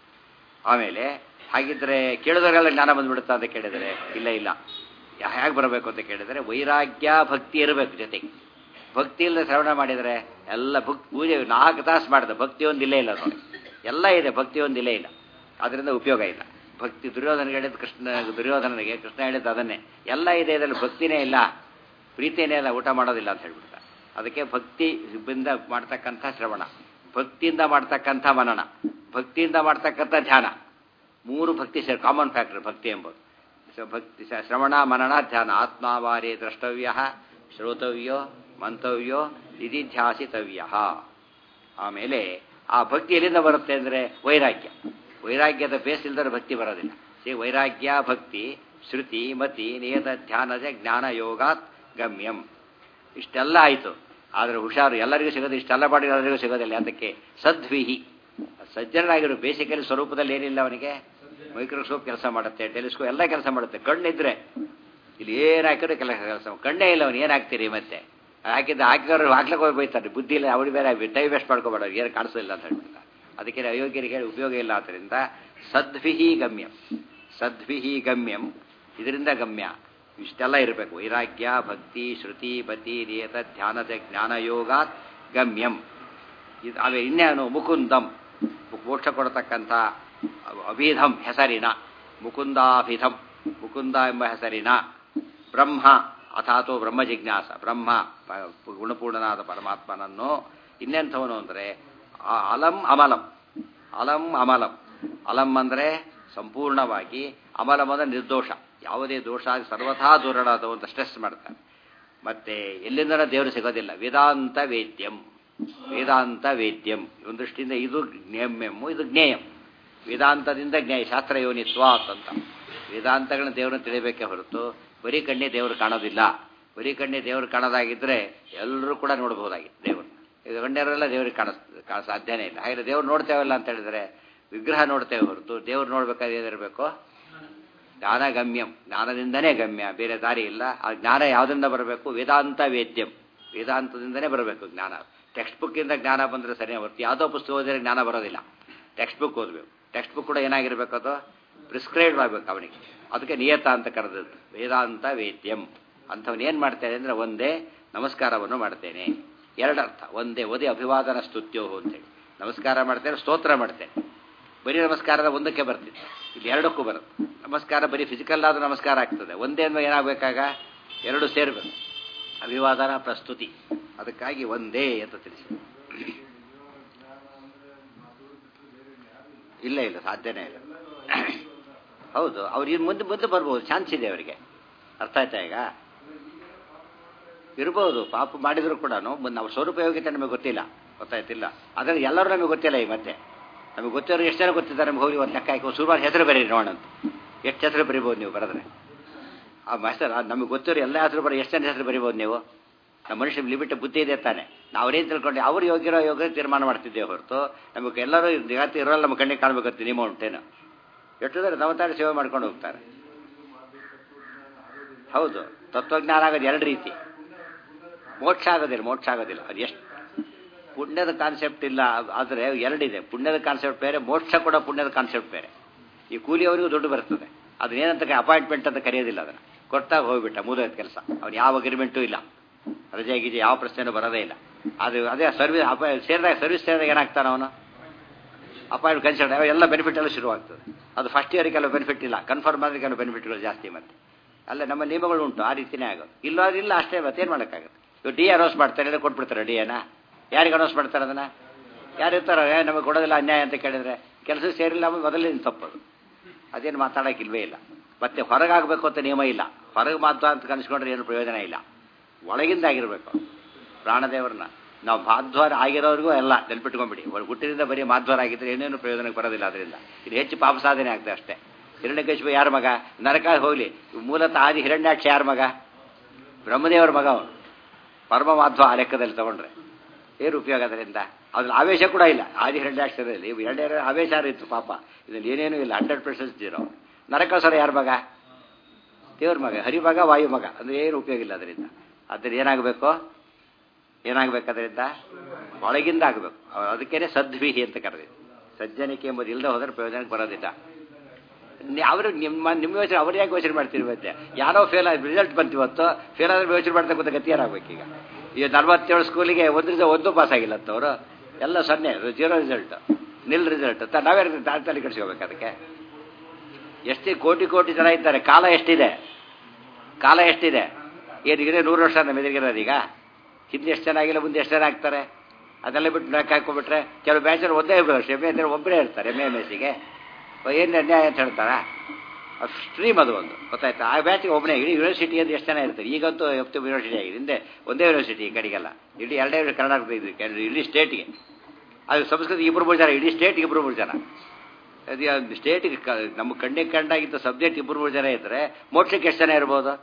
ಆಮೇಲೆ ಹಾಗಿದ್ರೆ ಕೇಳಿದವರೆಲ್ಲ ಜ್ಞಾನ ಬಂದ್ಬಿಡುತ್ತಾ ಅಂತ ಕೇಳಿದರೆ ಇಲ್ಲ ಇಲ್ಲ ಹೇಗೆ ಬರಬೇಕು ಅಂತ ಕೇಳಿದರೆ ವೈರಾಗ್ಯ ಭಕ್ತಿ ಇರಬೇಕು ಜೊತೆಗೆ ಭಕ್ತಿ ಇಲ್ಲದೆ ಶ್ರವಣ ಮಾಡಿದರೆ ಎಲ್ಲ ಭಕ್ ಪೂಜೆ ನಾಲ್ಕು ತಾಸು ಮಾಡಿದೆ ಭಕ್ತಿ ಒಂದು ಇಲ್ಲೇ ಇಲ್ಲ ನೋಡಿ ಎಲ್ಲ ಇದೆ ಭಕ್ತಿ ಒಂದು ಇಲ್ಲೇ ಇಲ್ಲ ಅದರಿಂದ ಉಪಯೋಗ ಇಲ್ಲ ಭಕ್ತಿ ದುರ್ಯೋಧನಿಗೆ ಹೇಳಿದ್ದು ಕೃಷ್ಣ ದುರ್ಯೋಧನನಿಗೆ ಕೃಷ್ಣ ಹೇಳಿದ್ದು ಅದನ್ನೇ ಎಲ್ಲ ಇದೆ ಇದರಲ್ಲಿ ಭಕ್ತಿನೇ ಇಲ್ಲ ಪ್ರೀತಿನೇ ಇಲ್ಲ ಊಟ ಮಾಡೋದಿಲ್ಲ ಅಂತ ಹೇಳ್ಬಿಡ್ತಾರೆ ಅದಕ್ಕೆ ಭಕ್ತಿ ಬಿಂದ ಮಾಡ್ತಕ್ಕಂಥ ಶ್ರವಣ ಭಕ್ತಿಯಿಂದ ಮಾಡ್ತಕ್ಕಂಥ ಮನನ ಭಕ್ತಿಯಿಂದ ಮಾಡ್ತಕ್ಕಂಥ ಧ್ಯಾನ ಮೂರು ಭಕ್ತಿ ಸೇರಿ ಕಾಮನ್ ಫ್ಯಾಕ್ಟರ್ ಭಕ್ತಿ ಎಂಬುದು ಸೊ ಭಕ್ತಿ ಸ- ಶ್ರವಣ ಮನನ ಧ್ಯಾನ ಆತ್ಮಾವಾರಿ ದ್ರಷ್ಟವ್ಯ ಶ್ರೋತವ್ಯೋ ಮಂತವ್ಯೋ ನಿಧಿಧ್ಯಾಸಿತವ್ಯ ಆಮೇಲೆ ಆ ಭಕ್ತಿ ಎಲ್ಲಿಂದ ಬರುತ್ತೆ ಅಂದರೆ ವೈರಾಗ್ಯ ವೈರಾಗ್ಯದ ಬೇಸ್ ಇಲ್ದರೆ ಭಕ್ತಿ ಬರೋದಿಲ್ಲ ಸಿ ವೈರಾಗ್ಯ ಭಕ್ತಿ ಶ್ರುತಿ ಮತಿ ನಿಯತ ಧ್ಯಾನದ ಜ್ಞಾನ ಯೋಗಾತ್ ಗಮ್ಯಂ ಇಷ್ಟೆಲ್ಲ ಆಯಿತು ಆದರೆ ಹುಷಾರು ಎಲ್ಲರಿಗೂ ಸಿಗೋದು ಇಷ್ಟೆಲ್ಲ ಮಾಡಿ ಎಲ್ಲರಿಗೂ ಸಿಗೋದಿಲ್ಲ ಅದಕ್ಕೆ ಸದ್ವಿಹಿ ಸಜ್ಜನರಾಗಿರೋ ಬೇಸಿಕಲಿ ಸ್ವರೂಪದಲ್ಲಿ ಏನಿಲ್ಲ ಅವನಿಗೆ ಮೈಕ್ರೋಸ್ಕೋಪ್ ಕೆಲಸ ಮಾಡುತ್ತೆ ಟೆಲಿಸ್ಕೋಪ್ ಎಲ್ಲ ಕೆಲಸ ಮಾಡುತ್ತೆ ಕಣ್ಣಿದ್ರೆ ಇಲ್ಲಿ ಏನು ಹಾಕಿದ್ರು ಕೆಲಸ ಕೆಲಸ ಕಣ್ಣೇ ಇಲ್ಲ ಅವನು ಏನು ಹಾಕ್ತೀರಿ ಮತ್ತೆ ಹಾಕಿದ್ದು ಹಾಕಿದವರು ಹಾಕ್ಲಿಕ್ಕೆ ಹೋಗಿ ಬೈತಾರೆ ಬುದ್ಧಿ ಇಲ್ಲ ಅವ್ರಿಗೆ ಬೇರೆ ಟೈಮ್ ವೇಸ್ಟ್ ಮಾಡ್ಕೋಬೇಡ ಏನು ಕಾಣಿಸೋದಿಲ್ಲ ಅಂತ ಹೇಳ್ಬಿಡ್ತಾರೆ ಅದಕ್ಕೆ ಅಯೋಗ್ಯರಿಗೆ ಹೇಳಿ ಉಪಯೋಗ ಇಲ್ಲ ಆದ್ದರಿಂದ ಸದ್ವಿಹಿ ಗಮ್ಯಂ ಸದ್ವಿಹಿ ಗಮ್ಯಂ ಇದರಿಂದ ಗಮ್ಯ ಇಷ್ಟೆಲ್ಲ ಇರಬೇಕು ವೈರಾಗ್ಯ ಭಕ್ತಿ ಶ್ರುತಿ ಬತಿ ನಿಯತ ಧ್ಯಾನದ ಜ್ಞಾನಯೋಗಾತ್ ಗಮ್ಯಂ ಇದು ಅವೇ ಇನ್ನೇನು ಮುಕುಂದಂ ಮೋಕ್ಷ ಕೊಡತಕ್ಕಂಥ ಅಭಿಧಂ ಹೆಸರಿನ ಮುಕುಂದಾಭಿಧಂ ಮುಕುಂದ ಎಂಬ ಹೆಸರಿನ ಬ್ರಹ್ಮ ಅಥಾತೋ ಬ್ರಹ್ಮ ಜಿಜ್ಞಾಸ ಬ್ರಹ್ಮ ಪ- ಗುಣಪೂರ್ಣನಾದ ಪರಮಾತ್ಮನನ್ನು ಇನ್ನೆಂಥವನು ಅಂದರೆ ಅಲಂ ಅಮಲಂ ಅಲಂ ಅಮಲಂ ಅಲಂ ಅಂದರೆ ಸಂಪೂರ್ಣವಾಗಿ ಅಮಲಂ ಅಂದರೆ ನಿರ್ದೋಷ ಯಾವುದೇ ದೋಷ ಸರ್ವಥಾ ದೂರನಾದ ಅಂತ ಸ್ಟ್ರೆಸ್ ಮಾಡ್ತಾರೆ ಮತ್ತೆ ಎಲ್ಲಿಂದ ದೇವರು ಸಿಗೋದಿಲ್ಲ ವೇದಾಂತ ವೇದ್ಯಂ ವೇದಾಂತ ವೇದ್ಯಂ ಒಂದು ದೃಷ್ಟಿಯಿಂದ ಇದು ಜ್ಞೇಮ್ಯಮ್ಮು ಇದು ಜ್ಞೇಯಂ ವೇದಾಂತದಿಂದ ಜ್ಞೇಯ ಶಾಸ್ತ್ರ ಯೋನಿತ್ವಾತ್ ಅಂತ ವೇದಾಂತಗಳನ್ನ ದೇವರನ್ನ ತಿಳಿಬೇಕೇ ಹೊರತು ಬರೀ ಕಣ್ಣೇ ದೇವರು ಕಾಣೋದಿಲ್ಲ ಬರೀ ಕಣ್ಣೇ ದೇವರು ಕಾಣೋದಾಗಿದ್ದರೆ ಎಲ್ಲರೂ ಕೂಡ ನೋಡಬಹುದಾಗಿತ್ತು ದೇವ್ರನ್ನ ಈಗ ಗಣ್ಯರೆಲ್ಲ ದೇವ್ರಿಗೆ ಕಾಣಿಸ್ ಕಾಣ ಸಾಧ್ಯನೇ ಇಲ್ಲ ಹಾಗೆ ದೇವ್ರು ನೋಡ್ತೇವಲ್ಲ ಅಂತ ಹೇಳಿದ್ರೆ ವಿಗ್ರಹ ನೋಡ್ತೇವೆ ಹೊರತು ದೇವ್ರು ನೋಡ್ಬೇಕಾದ್ರೆ ಏನಿರಬೇಕು ಜ್ಞಾನ ಗಮ್ಯಂ ಜ್ಞಾನದಿಂದನೇ ಗಮ್ಯ ಬೇರೆ ದಾರಿ ಇಲ್ಲ ಆ ಜ್ಞಾನ ಯಾವುದರಿಂದ ಬರಬೇಕು ವೇದಾಂತ ವೇದ್ಯಂ ವೇದಾಂತದಿಂದನೇ ಬರಬೇಕು ಜ್ಞಾನ ಟೆಕ್ಸ್ಟ್ ಬುಕ್ಕಿಂದ ಜ್ಞಾನ ಬಂದರೆ ಸರಿ ಹೊರತು ಯಾವುದೋ ಪುಸ್ತಕ ಓದಿದ್ರೆ ಜ್ಞಾನ ಬರೋದಿಲ್ಲ ಟೆಕ್ಸ್ಟ್ ಬುಕ್ ಓದಬೇಕು ಟೆಕ್ಸ್ಟ್ ಬುಕ್ ಕೂಡ ಏನಾಗಿರ್ಬೇಕು ಅದು ಪ್ರಿಸ್ಕ್ರೈಬ್ ಆಗಬೇಕು ಅವನಿಗೆ ಅದಕ್ಕೆ ನಿಯತ ಅಂತ ಕರೆದದ್ದು ವೇದಾಂತ ವೇದ್ಯಂ ಅಂಥವನು ಏನು ಮಾಡ್ತೇನೆ ಅಂದರೆ ಒಂದೇ ನಮಸ್ಕಾರವನ್ನು ಮಾಡ್ತೇನೆ ಎರಡರ್ಥ ಒಂದೇ ಒದೇ ಅಭಿವಾದನ ಸ್ತುತ್ಯೋ ಅಂತೇಳಿ ನಮಸ್ಕಾರ ಮಾಡ್ತೇನೆ ಸ್ತೋತ್ರ ಮಾಡ್ತೇನೆ ಬರೀ ನಮಸ್ಕಾರದ ಒಂದಕ್ಕೆ ಬರ್ತಿತ್ತು ಇಲ್ಲಿ ಎರಡಕ್ಕೂ ಬರುತ್ತೆ ನಮಸ್ಕಾರ ಬರೀ ಫಿಸಿಕಲ್ ಆದ ನಮಸ್ಕಾರ ಆಗ್ತದೆ ಒಂದೇ ಅಂದ್ರೆ ಏನಾಗಬೇಕಾಗ ಎರಡು ಸೇರಬೇಕು ಅಭಿವಾದನ ಪ್ರಸ್ತುತಿ ಅದಕ್ಕಾಗಿ ಒಂದೇ ಅಂತ ತಿಳಿಸಿ ಇಲ್ಲ ಇಲ್ಲ ಸಾಧ್ಯನೇ ಇಲ್ಲ ಹೌದು ಅವ್ರು ಇನ್ನು ಮುಂದೆ ಮುಂದೆ ಬರ್ಬೋದು ಚಾನ್ಸ್ ಇದೆ ಅವರಿಗೆ ಅರ್ಥ ಆಯ್ತಾ ಈಗ ಇರ್ಬೋದು ಪಾಪ ಮಾಡಿದ್ರು ಕೂಡ ಅವ್ರ ಸ್ವರೂಪ ಯೋಗ್ಯತೆ ನಮಗೆ ಗೊತ್ತಿಲ್ಲ ಗೊತ್ತಾಯ್ತಿಲ್ಲ ಅದ್ರಲ್ಲಿ ಎಲ್ಲರೂ ನಮಗೆ ಗೊತ್ತಿಲ್ಲ ಈ ಮತ್ತೆ ನಮಗೆ ಗೊತ್ತಿರೋ ಎಷ್ಟು ಜನ ಗೊತ್ತಿದ್ದಾರೆ ನಮ್ಗೆ ಹೋಗಿ ಒಂದು ಲೆಕ್ಕ ಹಾಕಿ ಸುಮಾರು ಹೆಸರು ಬರೀರಿ ನೋಡೋಣ ಎಷ್ಟು ಹೆಸರು ಬರಿಬೋದು ನೀವು ಬರೆದ್ರೆ ಆ ಮಾಸ್ಟರ್ ನಮಗೆ ಗೊತ್ತಿರೋ ಎಲ್ಲ ಹೆಸರು ಬರೀ ಎಷ್ಟು ಜನ ಹೆಸರು ಬರಿಬೋದು ನೀವು ನಮ್ಮ ಮನುಷ್ಯ ಲಿಮಿಟ್ ಬುದ್ಧಿ ಇದೆ ತಾನೆ ನಾವು ಅವ್ರೇನು ತಿಳ್ಕೊಂಡು ಅವ್ರು ಯೋಗ್ಯರೋ ಯೋಗ್ಯ ತೀರ್ಮಾನ ಮಾಡ್ತಿದ್ದೇವೆ ಹೊರತು ನಮಗೆ ಎಲ್ಲರೂ ಜಗತ್ತು ಇರೋಲ್ಲ ನಮ್ಮ ಕಣ್ಣಿಗೆ ಕಾಣಬೇಕಂತ ನಿಮ್ಮ ಉಂಟೇನು ಎಷ್ಟಿದ್ರೆ ನವತಾರ ಸೇವೆ ಮಾಡ್ಕೊಂಡು ಹೋಗ್ತಾರೆ ಹೌದು ತತ್ವಜ್ಞಾನ ಆಗೋದು ಎರಡು ರೀತಿ ಮೋಕ್ಷ ಆಗೋದಿಲ್ಲ ಮೋಕ್ಷ ಆಗೋದಿಲ್ಲ ಅದು ಎಷ್ಟು ಪುಣ್ಯದ ಕಾನ್ಸೆಪ್ಟ್ ಇಲ್ಲ ಆದರೆ ಎರಡಿದೆ ಪುಣ್ಯದ ಕಾನ್ಸೆಪ್ಟ್ ಬೇರೆ ಮೋಕ್ಷ ಕೂಡ ಪುಣ್ಯದ ಕಾನ್ಸೆಪ್ಟ್ ಬೇರೆ ಈ ಕೂಲಿಯವರಿಗೂ ದುಡ್ಡು ಬರ್ತದೆ ಅದನ್ನೇನಂತ ಅಪಾಯಿಂಟ್ಮೆಂಟ್ ಅಂತ ಕರೆಯೋದಿಲ್ಲ ಅದನ್ನು ಕೊಟ್ಟಾಗ ಹೋಗ್ಬಿಟ್ಟ ಮುಗಿದೋಯ್ತು ಕೆಲಸ ಅವ್ನು ಯಾವ ಅಗ್ರಿಮೆಂಟು ಇಲ್ಲ ರಜೆ ಗೀಜೆ ಯಾವ ಪ್ರಶ್ನೆನೂ ಬರೋದೇ ಇಲ್ಲ ಅದು ಅದೇ ಸರ್ವಿಸ್ ಅಪ ಸೇರಿದಾಗ ಸರ್ವಿಸ್ ಸೇರಿದಾಗ ಏನಾಗ್ತಾನೆ ಅವನು ಅಪಾಯಿಂಟ್ ಕನ್ಸಲ್ಟ್ ಎಲ್ಲ ಬೆನಿಫಿಟ್ ಎಲ್ಲ ಶುರುವಾಗ್ತದೆ ಅದು ಫಸ್ಟ್ ಇಯರ್ಗೆಲ್ಲ ಬೆನಿಫಿಟ್ ಇಲ್ಲ ಕನ್ಫರ್ಮ್ ಆದ್ರೆ ಕೆಲವು ಬೆನಿಫಿಟ್ಗಳು ಜಾಸ್ತಿ ಮತ್ತೆ ಅಲ್ಲ ನಮ್ಮ ನಿಯಮಗಳು ಉಂಟು ಆ ರೀತಿನೇ ಆಗೋದು ಇಲ್ಲ ಇಲ್ಲ ಅಷ್ಟೇ ಮತ್ತೇನು ಮಾಡೋಕ್ಕಾಗುತ್ತೆ ಇವಾಗ ಡಿ ಅನೌನ್ಸ್ ಮಾಡ್ತಾರೆ ಎಲ್ಲ ಕೊಟ್ಬಿಡ್ತಾರೆ ಡಿ ಎನ ಯಾರಿಗೆ ಅನೌನ್ಸ್ ಮಾಡ್ತಾರೆ ಅದನ್ನ ಯಾರು ಇರ್ತಾರೋ ಏ ನಮಗೆ ಕೊಡೋದಿಲ್ಲ ಅನ್ಯಾಯ ಅಂತ ಕೇಳಿದ್ರೆ ಕೆಲಸ ಸೇರಿಲ್ಲ ಮೊದಲಿನ ತಪ್ಪದು ಅದೇನು ಮಾತಾಡೋಕ್ಕಿಲ್ವೇ ಇಲ್ಲ ಮತ್ತೆ ಹೊರಗಾಗಬೇಕು ಅಂತ ನಿಯಮ ಇಲ್ಲ ಹೊರಗೆ ಮಾತು ಅಂತ ಕನ್ಸ್ಕೊಂಡ್ರೆ ಏನು ಪ್ರಯೋಜನ ಇಲ್ಲ ಒಳಗಿಂದ ಆಗಿರಬೇಕು ಪ್ರಾಣದೇವರನ್ನ ನಾವು ಮಾಧ್ವಾರ ಆಗಿರೋರಿಗೂ ಎಲ್ಲ ನೆನ್ಪಿಟ್ಕೊಂಡ್ಬಿಡಿ ಹುಟ್ಟಿನಿಂದ ಬರೀ ಮಾಧ್ವಾರ ಆಗಿದ್ರೆ ಏನೇನು ಪ್ರಯೋಜನಕ್ಕೆ ಬರೋದಿಲ್ಲ ಅದರಿಂದ ಇದು ಹೆಚ್ಚು ಪಾಪ ಸಾಧನೆ ಆಗ್ತದೆ ಅಷ್ಟೇ ಹಿರಣ್ಯಕಶಿಪು ಯಾರ ಮಗ ನರಕ ಹೋಗ್ಲಿ ಮೂಲತಃ ಆದಿ ಹಿರಣ್ಯಾಕ್ಷ ಯಾರ ಮಗ ಬ್ರಹ್ಮದೇವರ ಮಗ ಅವನು ಪರಮ ಮಾಧ್ವ ಆ ಲೆಕ್ಕದಲ್ಲಿ ತಗೊಂಡ್ರೆ ಏನು ಉಪಯೋಗ ಅದರಿಂದ ಅದ್ರಲ್ಲಿ ಆವೇಶ ಕೂಡ ಇಲ್ಲ ಆದಿ ಹಿರಣ್ಯಾಕ್ಷರದಲ್ಲಿ ಎರಡೇ ಆವೇಶ ಇತ್ತು ಪಾಪ ಇದ್ರಲ್ಲಿ ಏನೇನು ಇಲ್ಲ ಹಂಡ್ರೆಡ್ ಪರ್ಸೆಂಟ್ ಜೀರೋ ನರಕಾಸುರ ಯಾರ ಮಗ ದೇವ್ರ ಮಗ ಹರಿ ಮಗ ವಾಯು ಮಗ ಅಂದ್ರೆ ಏನು ಉಪಯೋಗ ಇಲ್ಲ ಅದರಿಂದ ಅದ್ರ ಏನಾಗಬೇಕು ಏನಾಗಬೇಕು ಅದರಿಂದ ಒಳಗಿಂದ ಆಗಬೇಕು ಅದಕ್ಕೇನೆ ಸದ್ವಿಹಿ ಅಂತ ಕರೆದಿದ್ದು ಸಜ್ಜನಿಕೆ ಎಂಬುದು ಇಲ್ಲದೆ ಹೋದ್ರೆ ಪ್ರಯೋಜನಕ್ಕೆ ಬರೋದಿಲ್ಲ ಅವರು ನಿಮ್ಮ ನಿಮ್ಮ ಯೋಚನೆ ಅವ್ರು ಯಾಕೆ ಯೋಚನೆ ಮಾಡ್ತೀರಿ ಮತ್ತೆ ಯಾರೋ ಫೇಲ್ ಆಗಿ ರಿಸಲ್ಟ್ ಬಂತು ಇವತ್ತು ಫೇಲ್ ಆದ್ರೆ ಯೋಚನೆ ಮಾಡ್ತಾ ಗೊತ್ತ ಗತಿ ಏನಾಗಬೇಕು ಈಗ ಈಗ ನಲ್ವತ್ತೇಳು ಸ್ಕೂಲಿಗೆ ಒಂದು ಒಂದು ಪಾಸ್ ಆಗಿಲ್ಲ ಅವರು ಎಲ್ಲ ಸೊನ್ನೆ ಜೀರೋ ರಿಸಲ್ಟ್ ನಿಲ್ ರಿಸಲ್ಟ್ ಅಂತ ನಾವೇ ತಲೆ ಕಟ್ಸ್ಕೋಬೇಕು ಅದಕ್ಕೆ ಎಷ್ಟೇ ಕೋಟಿ ಕೋಟಿ ಜನ ಇದ್ದಾರೆ ಕಾಲ ಎಷ್ಟಿದೆ ಕಾಲ ಎಷ್ಟಿದೆ ಏನಿಗಿದೆ ನೂರು ವರ್ಷ ನಮ್ಮ ಎದುರಿಗಿರೋದು ಈಗ ಹಿಂದೆ ಎಷ್ಟು ಜನ ಆಗಿಲ್ಲ ಮುಂದೆ ಎಷ್ಟು ಜನ ಆಗ್ತಾರೆ ಅದೆಲ್ಲ ಬಿಟ್ಟು ಲೆಕ್ಕ ಹಾಕೊಂಡ್ಬಿಟ್ರೆ ಕೆಲವು ಬ್ಯಾಚಲ್ಲಿ ಒಂದೇ ವರ್ಷ ಎಮ್ ಎ ಅಂತ ಒಬ್ಬರೇ ಇರ್ತಾರೆ ಎಮ್ ಎ ಎಮ್ ಎಸ್ ಸಿಗೆ ಏನು ಅನ್ಯಾಯ ಅಂತ ಹೇಳ್ತಾರ ಅದು ಸ್ಟ್ರೀಮ್ ಅದು ಒಂದು ಗೊತ್ತಾಯ್ತಾ ಆ ಬ್ಯಾಚಿಗೆ ಒಬ್ಬನೇ ಇಡೀ ಯೂನಿವರ್ಸಿಟಿ ಅಂತ ಎಷ್ಟು ಜನ ಇರ್ತಾರೆ ಈಗಂತೂ ಎಫ್ತು ಯೂನಿವರ್ಸಿಟಿ ಆಗಿದೆ ಹಿಂದೆ ಒಂದೇ ಯೂನಿವರ್ಸಿಟಿ ಈ ಕಡೆಗೆಲ್ಲ ಇಡೀ ಎರಡೇ ಕರ್ನಾಟಕ ಇದು ಇಡೀ ಸ್ಟೇಟ್ಗೆ ಅದು ಸಂಸ್ಕೃತ ಇಬ್ಬರು ಮೂರು ಜನ ಇಡೀ ಸ್ಟೇಟ್ಗೆ ಇಬ್ಬರು ಮೂರು ಜನ ಅದು ಸ್ಟೇಟ್ಗೆ ನಮ್ಮ ಕಣ್ಣಿಗೆ ಕಂಡಾಗಿದ್ದ ಸಬ್ಜೆಕ್ಟ್ ಇಬ್ಬರು ಮೂರು ಜನ ಇದ್ದರೆ ಮೋಕ್ಷಕ್ಕೆ ಎಷ್ಟು ಜನ ಇರ್ಬೋದು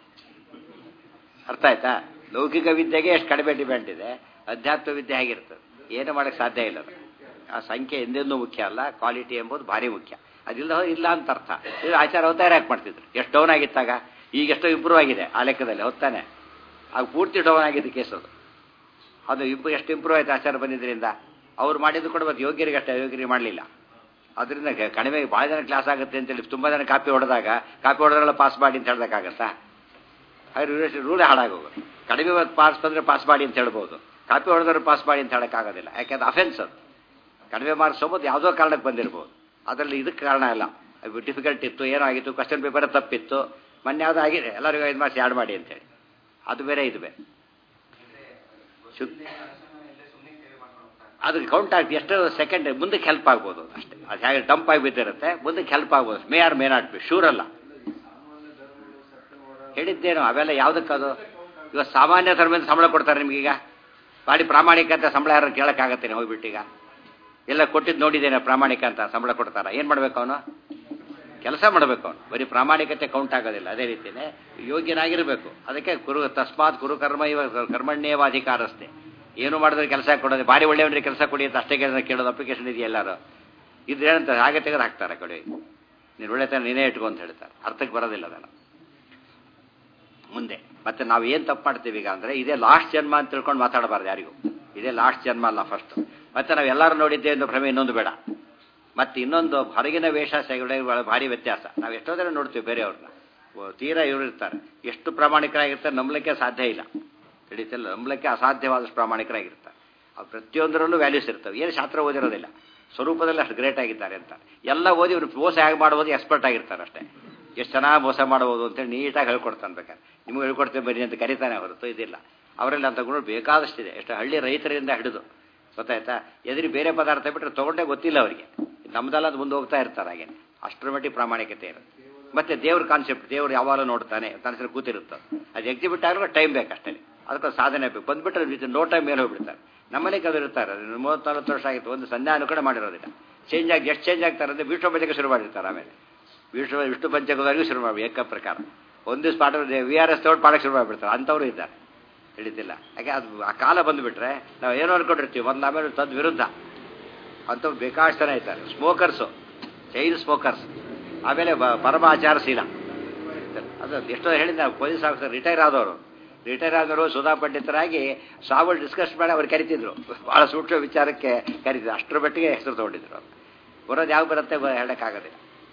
ಅರ್ಥ ಆಯ್ತಾ ಲೌಕಿಕ ವಿದ್ಯೆಗೆ ಎಷ್ಟು ಕಡಿಮೆ ಡಿಮ್ಯಾಂಡ್ ಇದೆ ಅಧ್ಯಾತ್ಮ ವಿದ್ಯೆ ಹೇಗಿರ್ತದೆ ಏನು ಮಾಡೋಕ್ಕೆ ಸಾಧ್ಯ ಇಲ್ಲ ಅದು ಆ ಸಂಖ್ಯೆ ಎಂದೆಂದೂ ಮುಖ್ಯ ಅಲ್ಲ ಕ್ವಾಲಿಟಿ ಎಂಬುದು ಭಾರಿ ಮುಖ್ಯ ಅದಿಲ್ಲ ಇಲ್ಲ ಅಂತ ಅರ್ಥ ಇದು ಆಚಾರ ಅವತಾರ ಯಾಕೆ ಮಾಡ್ತಿದ್ರು ಎಷ್ಟು ಡೌನ್ ಆಗಿತ್ತಾಗ ಈಗ ಎಷ್ಟೋ ಇಂಪ್ರೂವ್ ಆಗಿದೆ ಆ ಲೆಕ್ಕದಲ್ಲಿ ಹೊತ್ತಾನೆ ಆಗ ಪೂರ್ತಿ ಡೌನ್ ಆಗಿದ್ದು ಕೇಸ್ ಅದು ಅದು ಇಂಪ್ರೂ ಎಷ್ಟು ಇಂಪ್ರೂವ್ ಆಯ್ತು ಆಚಾರ ಬಂದಿದ್ದರಿಂದ ಅವ್ರು ಮಾಡಿದ್ದು ಕೂಡ ಮತ್ತೆ ಯೋಗ್ಯರಿಗೆ ಅಷ್ಟೇ ಅಯೋಗ್ಯರಿಗೆ ಮಾಡಲಿಲ್ಲ ಅದರಿಂದ ಕಡಿಮೆ ಭಾಳ ಜನ ಕ್ಲಾಸ್ ಆಗುತ್ತೆ ಅಂತೇಳಿ ತುಂಬ ಜನ ಕಾಪಿ ಹೊಡೆದಾಗ ಕಾಪಿ ಹೊಡೆದ್ರೆಲ್ಲ ಪಾಸ್ ಮಾಡಿ ಅಂತ ಹೇಳ್ಬೇಕಾಗತ್ತಾ ಹಾಗೆ ಯೂನಿವರ್ಸಿಟಿ ರೂಲೇ ಹಾಳಾಗೋದು ಕಡಿಮೆ ಪಾಸ್ ಬಂದರೆ ಪಾಸ್ ಮಾಡಿ ಅಂತ ಹೇಳ್ಬೋದು ಕಾಪಿ ಹೊಡೆದ್ರೆ ಪಾಸ್ ಮಾಡಿ ಅಂತ ಹೇಳೋಕ್ಕಾಗೋದಿಲ್ಲ ಯಾಕೆಂದ್ರೆ ಅಫೆನ್ಸ್ ಅದು ಕಡಿಮೆ ಮಾರ್ಕ್ಸ್ ಹೋಗೋದು ಯಾವುದೋ ಕಾರಣಕ್ಕೆ ಬಂದಿರ್ಬೋದು ಅದರಲ್ಲಿ ಇದಕ್ಕೆ ಕಾರಣ ಇಲ್ಲ ಡಿಫಿಕಲ್ಟ್ ಇತ್ತು ಏನೋ ಆಗಿತ್ತು ಕ್ವಶನ್ ಪೇಪರ್ ತಪ್ಪಿತ್ತು ಮೊನ್ನೆ ಯಾವುದೋ ಆಗಿದೆ ಎಲ್ಲರಿಗೂ ಐದು ಮಾರ್ಕ್ಸ್ ಆ್ಯಡ್ ಮಾಡಿ ಅಂತೇಳಿ ಅದು ಬೇರೆ ಇದು ಬೇರೆ ಅದಕ್ಕೆ ಕೌಂಟ್ ಆಗ್ತಿ ಎಷ್ಟು ಸೆಕೆಂಡ್ ಮುಂದಕ್ಕೆ ಹೆಲ್ಪ್ ಆಗ್ಬೋದು ಅಷ್ಟೇ ಅದು ಹೇಗೆ ಡಂಪ್ ಆಗಿ ಬಿದ್ದಿರುತ್ತೆ ಮುಂದಕ್ಕೆ ಹೆಲ್ಪ್ ಆಗ್ಬೋದು may or may not be sure ಅಲ್ಲ ಹೇಳಿದ್ದೇನು ಅವೆಲ್ಲ ಯಾವುದಕ್ಕದು ಇವಾಗ ಸಾಮಾನ್ಯ ಧರ್ಮದಿಂದ ಸಂಬಳ ಕೊಡ್ತಾರೆ ನಿಮಗೀಗ ಬಾಡಿ ಪ್ರಾಮಾಣಿಕ ಅಂತ ಸಂಬಳ ಯಾರು ಕೇಳೋಕ್ಕಾಗತ್ತೇನೆ ಹೋಗ್ಬಿಟ್ಟೀಗ ಎಲ್ಲ ಕೊಟ್ಟಿದ್ದು ನೋಡಿದ್ದೇನೆ ಪ್ರಾಮಾಣಿಕ ಅಂತ ಸಂಬಳ ಕೊಡ್ತಾರ ಏನು ಮಾಡ್ಬೇಕು ಅವನು ಕೆಲಸ ಮಾಡಬೇಕು ಅವನು ಬರೀ ಪ್ರಾಮಾಣಿಕತೆ ಕೌಂಟ್ ಆಗೋದಿಲ್ಲ ಅದೇ ರೀತಿಯೇ ಯೋಗ್ಯನಾಗಿರಬೇಕು ಅದಕ್ಕೆ ಕುರು ತಸ್ಮಾತ್ ಕುರು ಕರ್ಮ ಇವ ಕರ್ಮಣ್ಯವ ಅಧಿಕಾರಸ್ತೆ ಏನು ಮಾಡಿದ್ರೆ ಕೆಲಸ ಕೊಡೋದು ಭಾರಿ ಒಳ್ಳೆಯವನಿಗೆ ಕೆಲಸ ಕೊಡಿ ಅಂತ ಅಷ್ಟೇ ಕೆಲಸ ಕೇಳೋದು ಅಪ್ಲಿಕೇಶನ್ ಇದೆಯಾ ಎಲ್ಲರೂ ಇದು ಏನಂತ ಹಾಗೆ ತೆಗೆದು ಹಾಕ್ತಾರೆ ಕಡೆ ನೀನು ಒಳ್ಳೆತನ ನೀನೇ ಇಟ್ಕೊ ಅಂತ ಹೇಳ್ತಾರೆ ಅರ್ಥಕ್ಕೆ ಬರೋದಿಲ್ಲ ಅದನ್ನು ಮುಂದೆ ಮತ್ತೆ ನಾವು ಏನು ತಪ್ಪು ಮಾಡ್ತೀವಿ ಈಗ ಅಂದರೆ ಇದೇ ಲಾಸ್ಟ್ ಜನ್ಮ ಅಂತ ತಿಳ್ಕೊಂಡು ಮಾತಾಡಬಾರ್ದು ಯಾರಿಗೂ ಇದೇ ಲಾಸ್ಟ್ ಜನ್ಮ ಅಲ್ಲ ಫಸ್ಟ್ ಮತ್ತೆ ನಾವು ಎಲ್ಲರೂ ನೋಡಿದ್ದೆ ಎಂದು ಭ್ರಮೆ ಇನ್ನೊಂದು ಬೇಡ ಮತ್ತೆ ಇನ್ನೊಂದು ಹೊರಗಿನ ವೇಷ ಸೆಗಡೆ ಭಾರಿ ವ್ಯತ್ಯಾಸ ನಾವು ಎಷ್ಟೋ ಜನ ನೋಡ್ತೀವಿ ಬೇರೆಯವ್ರನ್ನ ಓ, ತೀರಾ ಇವರು ಇರ್ತಾರೆ ಎಷ್ಟು ಪ್ರಾಮಾಣಿಕರಾಗಿರ್ತಾರೆ ನಂಬಲಿಕ್ಕೆ ಸಾಧ್ಯ ಇಲ್ಲ ಹಿಡಿತಿಲ್ಲ ನಂಬಲಿಕ್ಕೆ ಅಸಾಧ್ಯವಾದಷ್ಟು ಪ್ರಾಮಾಣಿಕರಾಗಿರ್ತಾರೆ ಅವ್ರು ಪ್ರತಿಯೊಂದರಲ್ಲೂ ವ್ಯಾಲ್ಯೂಸ್ ಇರ್ತವೆ ಏನು ಶಾಸ್ತ್ರ ಓದಿರೋದಿಲ್ಲ ಸ್ವರೂಪದಲ್ಲಿ ಅಷ್ಟು ಗ್ರೇಟ್ ಆಗಿದ್ದಾರೆ ಅಂತ ಎಲ್ಲ ಓದಿ ಇವರು ಮೋಸ ಹೇಗೆ ಮಾಡ್ಬೋದು ಎಕ್ಸ್ಪರ್ಟ್ ಆಗಿರ್ತಾರೆ ಅಷ್ಟೇ ಎಷ್ಟು ಚೆನ್ನಾಗಿ ಮೋಸ ಮಾಡ್ಬೋದು ಅಂತೇಳಿ ನೀಟಾಗಿ ಹೇಳ್ಕೊಡ್ತಾನೆ ಬೇಕಾದ್ರೆ ನಿಮಗೆ ಹೇಳ್ಕೊಡ್ತೇವೆ ಬನ್ನಿ ಅಂತ ಕರೀತಾನೆ ಹೊರತು ಇದಿಲ್ಲ ಅವರಲ್ಲಿ ಅಂತ ಗುಣ ಬೇಕಾದಷ್ಟಿದೆ ಎಷ್ಟು ಹಳ್ಳಿ ರೈತರಿಂದ ಹಿಡಿದು ಗೊತ್ತಾಯ್ತಾ ಎದುರಿ ಬೇರೆ ಪದಾರ್ಥ ಬಿಟ್ಟರೆ ತೊಗೊಂಡೇ ಗೊತ್ತಿಲ್ಲ ಅವರಿಗೆ ನಮ್ದಲ್ಲ ಅದು ಮುಂದೆ ಹೋಗ್ತಾ ಇರ್ತಾರೆ ಹಾಗೆ ಅಷ್ಟರ ಮಟ್ಟಿಗೆ ಪ್ರಾಮಾಣಿಕತೆ ಇರುತ್ತೆ ಮತ್ತೆ ದೇವ್ರ ಕಾನ್ಸೆಪ್ಟ್ ದೇವ್ರು ಯಾವಾಗಲೂ ನೋಡ್ತಾನೆ ತನ್ನ ಹೆಸರು ಕೂತಿರುತ್ತೆ ಅದು ಎಕ್ಸಿಬಿಟ್ ಆಗಲು ಟೈಮ್ ಬೇಕಷ್ಟೇ ಅದಕ್ಕೆ ಸಾಧನೆ ಬೇಕು ಬಂದ್ಬಿಟ್ರೆ ವಿತ್ ನೋ ಟೈಮ್ ಮೇಲೆ ಹೋಗ್ಬಿಡ್ತಾರೆ ನಮ್ಮನೆ ಕದು ಇರ್ತಾರೆ ಮೂವತ್ತು ನಲ್ವತ್ತು ವರ್ಷ ಆಗಿತ್ತು ಒಂದು ಸಂಧಾನ ಕೂಡ ಮಾಡಿರೋದಿಲ್ಲ ಚೇಂಜ್ ಆಗಿ ಎಷ್ಟು ಚೇಂಜ್ ಆಗ್ತಾರೆ ಅಂದರೆ ವಿಷ್ಣು ಪಂಚಕ ಶುರು ಮಾಡಿರ್ತಾರೆ ಆಮೇಲೆ ವಿಷ್ಣು ವಿಷ್ಣು ಪಂಚಕದವರೆಗೂ ಶುರು ಮಾಡಿ ಏಕ ಪ್ರಕಾರ ಒಂದು ದಿವಸ ಪಾಠ ವಿ ಆರ್ ಎಸ್ ತಗೊಂಡು ಪಾಠಕ್ಕೆ ಶುರು ಮಾಡಿಬಿಡ್ತಾರೆ ಅಂಥವ್ರು ಇದ್ದಾರೆ ಹಿಡಿತಿಲ್ಲ ಯಾಕೆ ಅದು ಆ ಕಾಲ ಬಂದುಬಿಟ್ರೆ ನಾವು ಏನೋ ಅನ್ಕೊಂಡಿರ್ತೀವಿ ಮೊದಲು ಆಮೇಲೆ ತದ್ ವಿರುದ್ಧ ಅಂಥವು ಬೇಕಾಷ್ಟು ಜನ ಇದ್ದಾರೆ ಸ್ಮೋಕರ್ಸು ಚೈನ್ ಸ್ಮೋಕರ್ಸ್ ಆಮೇಲೆ ಬ- ಪರಮ ಆಚಾರಶೀಲ ಅದು ಎಷ್ಟೋ ಹೇಳಿದ ಪೊಲೀಸ್ ಆಫೀಸರ್ ರಿಟೈರ್ ಆದವರು ರಿಟೈರ್ ಆದವರು ಸುಧಾ ಪಂಡಿತರಾಗಿ ಸಾವುಗಳು ಡಿಸ್ಕಸ್ ಮಾಡಿ ಅವ್ರು ಕರಿತಿದ್ರು ಭಾಳ ಸೂಕ್ಷ್ಮ ವಿಚಾರಕ್ಕೆ ಕರಿತಿದ್ರು ಅಷ್ಟರ ಮಟ್ಟಿಗೆ ಹೆಸರು ತಗೊಂಡಿದ್ರು ಅವ್ರು. ಬರೋದು ಯಾವ ಬರುತ್ತೆ ಬ- ಹೇಳಕ್ಕಾಗೋದಿಲ್ಲ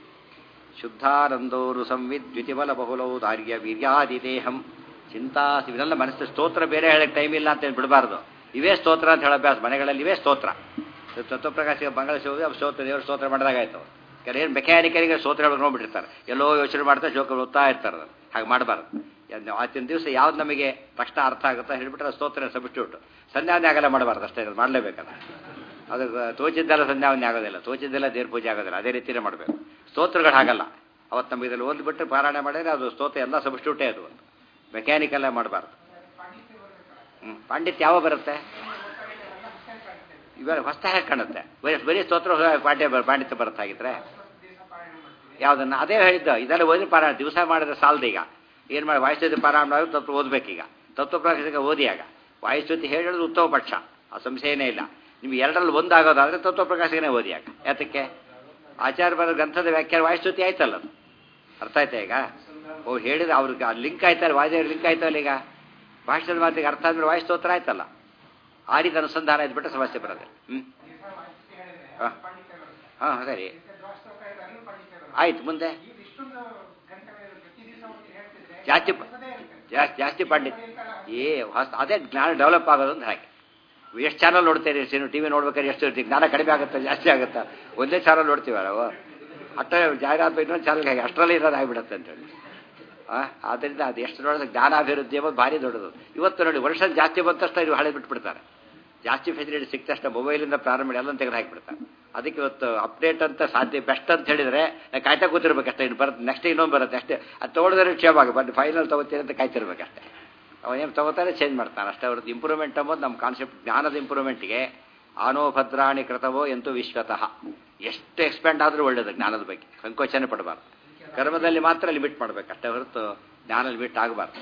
ಶುದ್ಧಾನಂದೋರು ಸಂವಿದ್ ದ್ವಿತಿಬಲ ಬಹುಲೌ ದಾರ್ಯ ವೀರ್ಯಾದಿ ದೇಹಂ ಚಿಂತಾ ಇವನ್ನೆಲ್ಲ ಮನಸ್ಸು ಸ್ತೋತ್ರ ಬೇರೆ ಹೇಳಕ್ಕೆ ಟೈಮ್ ಇಲ್ಲ ಅಂತ ಹೇಳಿ ಬಿಡಬಾರ್ದು ಇವೇ ಸ್ತೋತ್ರ ಅಂತ ಹೇಳೋ ಅಭ್ಯಾಸ ಮನೆಗಳಲ್ಲಿ ಇವೇ ಸ್ತೋತ್ರ ತತ್ವಪ್ರಕಾಶ ಮಂಗಳ ಶಿವ ಸ್ತೋತ್ರ ದೇವರು ಸ್ತೋತ್ರ ಮಾಡಿದಾಗಾಯ್ತು ಕೆಲವೇನು ಮೆಕ್ಯಾನಿಕರಿಗೆ ಸ್ತೋತ್ರ ಹೇಳೋದು ನೋಡ್ಬಿಟ್ಟಿರ್ತಾರೆ ಎಲ್ಲೋ ಯೋಚನೆ ಮಾಡ್ತಾ ಶ್ಲೋಕ ಓದ್ತಾ ಇರ್ತಾರೆ ಅದನ್ನು ಹಾಗೆ ಮಾಡಬಾರ್ದು ಆವತ್ತಿನ ದಿವಸ ಯಾವ್ದು ನಮಗೆ ತಕ್ಷಣ ಅರ್ಥ ಆಗುತ್ತಾ ಹೇಳ್ಬಿಟ್ರೆ ಅದು ಸ್ತೋತ್ರ ಸಬ್ಸ್ಟಿಟ್ಯೂಟ್ ಸಂಧ್ಯಾವನೆ ಆಗಲ್ಲ ಮಾಡಬಾರ್ದು ಅಷ್ಟೇ ಅದು ಮಾಡಲೇಬೇಕಲ್ಲ ಅದು ತೋಚಿದ್ದೆಲ್ಲ ಸಂಧ್ಯಾವನೆ ಆಗೋದಿಲ್ಲ ತೋಚಿದ್ದೆಲ್ಲ ದೇವ್ರ ಪೂಜೆ ಆಗೋದಿಲ್ಲ ಅದೇ ರೀತಿಯೇ ಮಾಡಬೇಕು ಸ್ತೋತ್ರಗಳು ಹಾಗಲ್ಲ ಅವತ್ತು ನಮಗೆ ಇದರಲ್ಲಿ ಓದ್ಬಿಟ್ಟು ಪಾರಾಯಣ ಮಾಡಿದ್ರೆ ಅದು ಸ್ತೋತ್ರ ಎಲ್ಲ ಸಬ್ಸ್ಟಿಟ್ಯೂಟೇ ಅದು ಒಂದು ಮೆಕ್ಯಾನಿಕಲ್ಲೇ ಮಾಡಬಾರ್ದು ಹ್ಞೂ ಪಾಂಡಿತ್ಯ ಯಾವ ಬರುತ್ತೆ ಇವಾಗ ಹೊಸ್ತಾಗಿ ಕಾಣುತ್ತೆ ಬರೀ ಬರೀ ಸ್ತೋತ್ರ ಪಾಂಡ್ಯ ಪಾಂಡಿತ್ಯ ಬರುತ್ತೆ ಹಾಗಿದ್ರೆ ಯಾವುದನ್ನ ಅದೇ ಹೇಳಿದ್ದು ಇದೆಲ್ಲ ಓದಿ ಪಾರಾಯಣ ದಿವಸ ಮಾಡಿದ್ರೆ ಸಾಲದು ಈಗ ಏನು ಮಾಡಿ ವಾಯುಸ್ತುತಿ ಪಾರಾಯಣ ಮಾಡೋದು ತತ್ವ ಓದಬೇಕೀಗ ತತ್ವ ಪ್ರಕಾಶಕ ಓದಿ ಆಗ ವಾಯುಸ್ತುತಿ ಹೇಳೋದು ಉತ್ತಮ ಪಕ್ಷ ಆ ಸಂಶಯನೇ ಇಲ್ಲ ನಿಮ್ಗೆ ಎರಡರಲ್ಲಿ ಒಂದಾಗೋದಾದ್ರೆ ತತ್ವ ಪ್ರಕಾಶಕನೇ ಓದಿ ಆಗ ಯಾತಕ್ಕೆ ಆಚಾರ್ಯ ಬರೋ ಗ್ರಂಥದ ವ್ಯಾಖ್ಯಾನ ವಾಯುಸ್ತುತಿ ಆಯ್ತಲ್ಲ ಅದು ಅರ್ಥ ಆಯ್ತಾ ಈಗ ಓ ಹೇಳಿದ್ರೆ ಅವ್ರಿಗೆ ಲಿಂಕ್ ಆಯ್ತಲ್ಲ ವಾಯುದೇವ್ರ ಲಿಂಕ್ ಆಯ್ತಲ್ಲ ಈಗ ಭಾಷಣದ ಮಾತಿಗೆ ಅರ್ಥ ಆದ್ಮೇಲೆ ವಾಯುಸ್ತೋತ್ರ ಆಯ್ತಲ್ಲ ಆ ರೀತಿ ಅನುಸಂಧಾನ ಇದ್ಬಿಟ್ಟು ಸಮಸ್ಯೆ ಬರೋದಿಲ್ಲ ಹ್ಞೂ ಹಾಂ ಹಾಂ ಸರಿ ಆಯ್ತು ಮುಂದೆ ಜಾಸ್ತಿ ಜಾಸ್ತಿ ಜಾಸ್ತಿ ಪಂಡಿತ್ ಏ ಹೊಸ ಅದೇ ಜ್ಞಾನ ಡೆವಲಪ್ ಆಗೋದು ಅಂತ ಹಾಗೆ ಎಷ್ಟು ಚಾನಲ್ ನೋಡ್ತೀರಿ ಸಿನಿಮಾ ಟಿ ವಿ ನೋಡ್ಬೇಕಾದ್ರೆ ಎಷ್ಟು ಇರ್ತೀವಿ ಜ್ಞಾನ ಕಡಿಮೆ ಆಗುತ್ತಾ ಜಾಸ್ತಿ ಆಗುತ್ತಾ ಒಂದೇ ಚಾನಲ್ ನೋಡ್ತೀವಿ ನಾವು ಅಷ್ಟ ಜಾಹೀರಾತು ಇನ್ನೊಂದು ಚಾನಲ್ಗೆ ಹಾಗೆ ಅಷ್ಟರಲ್ಲಿ ಇರೋದು ಆಗಿಬಿಡುತ್ತೆ ಅಂತೇಳಿ ಆದ್ದರಿಂದ ಅದು ಎಷ್ಟು ನೋಡಿದ್ರೆ ಜ್ಞಾನಾಭಿವೃದ್ಧಿ ಎಂಬುದು ಭಾರಿ ದೊಡ್ಡದು ಇವತ್ತು ನೋಡಿ ವರ್ಷ ಜಾಸ್ತಿ ಬಂದಷ್ಟು ಇದು ಹಳೆ ಬಿಟ್ಬಿಡ್ತಾರೆ ಜಾಸ್ತಿ ಫೆಸಿಲಿಟಿ ಸಿಕ್ತಷ್ಟು ಮೊಬೈಲಿಂದ ಪ್ರಾರಂಭ ಮಾಡಿ ಎಲ್ಲ ತೆಗೆದು ಹಾಕಿಬಿಡ್ತಾರೆ ಅದಕ್ಕೆ ಇವತ್ತು ಅಪ್ಡೇಟ್ ಅಂತ ಸಾಧ್ಯ ಬೆಸ್ಟ್ ಅಂತ ಹೇಳಿದ್ರೆ ಕಾಯ್ತಾ ಕೂತಿರ್ಬೇಕಷ್ಟೇ ಇನ್ನು ಬರುತ್ತೆ ನೆಕ್ಸ್ಟ್ ಇನ್ನೊಂದು ಬರುತ್ತೆ ಅಷ್ಟೇ ಅದು ತೊಗೊಳಿದ್ರೆ ಕ್ಷೇಮ ಆಗಿ ಬಟ್ ಫೈನಲ್ ತೊಗೋತೀನಿ ಅಂತ ಕಾಯ್ತಿರ್ಬೇಕಷ್ಟೇ ಅವನೇನು ತೊಗೋತಾರೆ ಚೇಂಜ್ ಮಾಡ್ತಾನೆ ಅಷ್ಟೇ ಅವ್ರದ್ದು ಇಂಪ್ರೂವ್ಮೆಂಟ್ ಅಂಬೋದು ನಮ್ಮ ಕಾನ್ಸೆಪ್ಟ್ ಜ್ಞಾನದ ಇಂಪ್ರೂವ್ಮೆಂಟ್ಗೆ ಆನೋ ಭದ್ರಾಣಿ ಕೃತವೋ ಎಂತೂ ವಿಶ್ವತಃ ಎಷ್ಟು ಎಕ್ಸ್ಪೆಂಡ್ ಆದರೂ ಒಳ್ಳೇದು ಜ್ಞಾನದ ಬಗ್ಗೆ ಸಂಕೋಚನೆ ಪಡಬಾರ್ದು ಕರ್ಮದಲ್ಲಿ ಮಾತ್ರ ಲಿಮಿಟ್ ಮಾಡಬೇಕು ಅಷ್ಟೇ ಹೊರತು ಜ್ಞಾನ ಲಿಮಿಟ್ ಆಗಬಾರ್ದು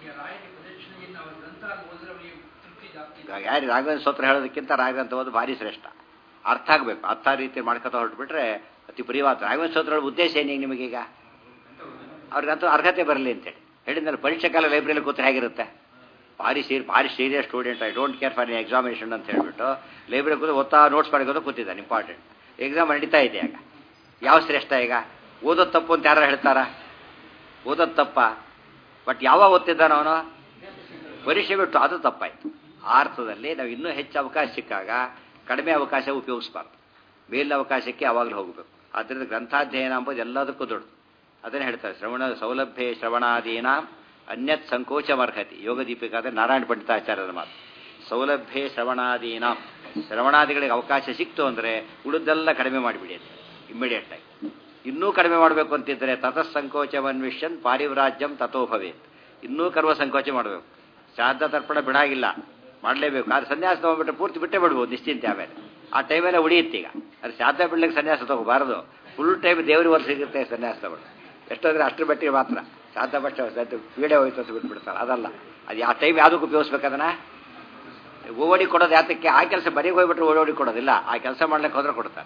ಯಾರು ರಾಘವೇಂದ್ರ ಸ್ತೋತ್ರ ಹೇಳೋದಕ್ಕಿಂತ ರಾಘವೇಂದ್ರ ಓದು ಭಾರಿ ಶ್ರೇಷ್ಠ ಅರ್ಥ ಆಗಬೇಕು ಅರ್ಥ ರೀತಿ ಮಾಡ್ಕೊತಾ ಹೊರಟ್ಬಿಟ್ರೆ ಅತಿ ಪ್ರಿಯವಾದ ರಾಘವೇಂದ್ರ ಸ್ತೋತ್ರ ಉದ್ದೇಶ ಏನೀಗ ನಿಮಗೀಗ ಅವ್ರಿಗಂತೂ ಅರ್ಹತೆ ಬರಲಿ ಅಂತೇಳಿ ಹೇಳಿದ್ಮೇಲೆ ಪರೀಕ್ಷೆ ಕಾಲ ಲೈಬ್ರರಿಯಲ್ಲಿ ಕೂತ್ರೆ ಹೇಗಿರುತ್ತೆ ಭಾರಿ ಸೀರ್ ಭಾರಿ serious student I don't care for examination ಅಂತ ಹೇಳ್ಬಿಟ್ಟು ಲೈಬ್ರರಿ ಕೂತು ಓದ್ತಾ ನೋಟ್ಸ್ ಮಾಡ್ಕೊಂಡು ಕೂತಿದ್ದಾನೆ ಇಂಪಾರ್ಟೆಂಟ್ ಎಕ್ಸಾಮ್ ನಡೀತಾ ಇದೆ ಆಗ ಯಾವ ಶ್ರೇಷ್ಠ ಈಗ ಓದೋದು ತಪ್ಪು ಅಂತ ಯಾರು ಹೇಳ್ತಾರ ಓದೋದು ತಪ್ಪ ಬಟ್ ಯಾವಾಗ ಓದ್ತಿದ್ದಾನ ಅವನು ಪರೀಕ್ಷೆ ಬಿಟ್ಟು ಅದು ತಪ್ಪಾಯ್ತು ಆ ಅರ್ಥದಲ್ಲಿ ನಾವು ಇನ್ನೂ ಹೆಚ್ಚು ಅವಕಾಶ ಸಿಕ್ಕಾಗ ಕಡಿಮೆ ಅವಕಾಶ ಉಪಯೋಗಿಸ್ಬಾರ್ದು ಮೇಲಿನ ಅವಕಾಶಕ್ಕೆ ಯಾವಾಗಲೂ ಹೋಗಬೇಕು ಆದ್ದರಿಂದ ಗ್ರಂಥಾಧ್ಯಯನ ಎಂಬುದು ಎಲ್ಲದಕ್ಕೂ ದೊಡ್ಡದು ಅದನ್ನೇ ಹೇಳ್ತಾರೆ ಶ್ರವಣ ಸೌಲಭ್ಯ ಶ್ರವಣಾದೀನ ಅನ್ಯತ್ ಸಂಕೋಚಮರ್ಹತಿ ಯೋಗ ದೀಪಿಕಾದ್ರೆ ನಾರಾಯಣ ಪಂಡಿತಾಚಾರ್ಯರ ಮಾತು ಸೌಲಭ್ಯ ಶ್ರವಣಾದೀನ ಶ್ರವಣಾದಿಗಳಿಗೆ ಅವಕಾಶ ಸಿಕ್ತು ಅಂದರೆ ಉಳಿದೆಲ್ಲ ಕಡಿಮೆ ಮಾಡಿಬಿಡಿ ಅಂತ ಇಮ್ಮಿಡಿಯೇಟ್ ಆಗಿ ಇನ್ನೂ ಕಡಿಮೆ ಮಾಡಬೇಕು ಅಂತಿದ್ರೆ ತತಃ ಸಂಕೋಚವನ್ವಿಷ್ಯನ್ ಪಾರಿವ್ರಾಜ್ಯಂ ತಥೋ ಭವೇತ್ ಇನ್ನೂ ಕರ್ವ ಸಂಕೋಚ ಮಾಡಬೇಕು ಶ್ರಾದ್ದ ತರ್ಪಣ ಬಿಡಾಗಿಲ್ಲ ಮಾಡಲೇಬೇಕು ಆದ್ರೆ ಸನ್ಯಾಸ ತಗೊಂಡ್ಬಿಟ್ರೆ ಪೂರ್ತಿ ಬಿಟ್ಟೇ ಬಿಡ್ಬೋದು ನಿಶ್ಚಿಂತೆ ಆಮೇಲೆ ಆ ಟೈಮೆಲ್ಲ ಉಳಿಯುತ್ತೆ ಈಗ ಅದು ಶ್ರಾದ್ದ ಬಿಡ್ಲಿಕ್ಕೆ ಸನ್ಯಾಸ ತಗೋಬಾರದು ಫುಲ್ ಟೈಮ್ ದೇವ್ರಿಗೆ ವರ್ಷ ಸಿಗುತ್ತೆ ಸನ್ಯಾಸ ತಗೊಂಡು ಎಷ್ಟಂದ್ರೆ ಅಷ್ಟರ ಮಟ್ಟಿಗೆ ಮಾತ್ರ ಶ್ರಾದ್ದ ಪಕ್ಷ ಪೀಡೆ ಹೋಯ್ತು ಅಂತ ಬಿಟ್ಬಿಡ್ತಾರೆ ಅದಲ್ಲ ಅದು ಆ ಟೈಮ್ ಯಾವುದಕ್ಕೆ ಉಪಯೋಗಿಸ್ಬೇಕು ಅದನ್ನ ಓಡಿ ಕೊಡೋದು ಯಾತಕ್ಕೆ ಆ ಕೆಲಸ ಬರೀಗೆ ಹೋಗ್ಬಿಟ್ರೆ ಓಡೋಡಿ ಕೊಡೋದಿಲ್ಲ ಆ ಕೆಲಸ ಮಾಡ್ಲಿಕ್ಕೆ ಹೋದ್ರೆ ಕೊಡ್ತಾರೆ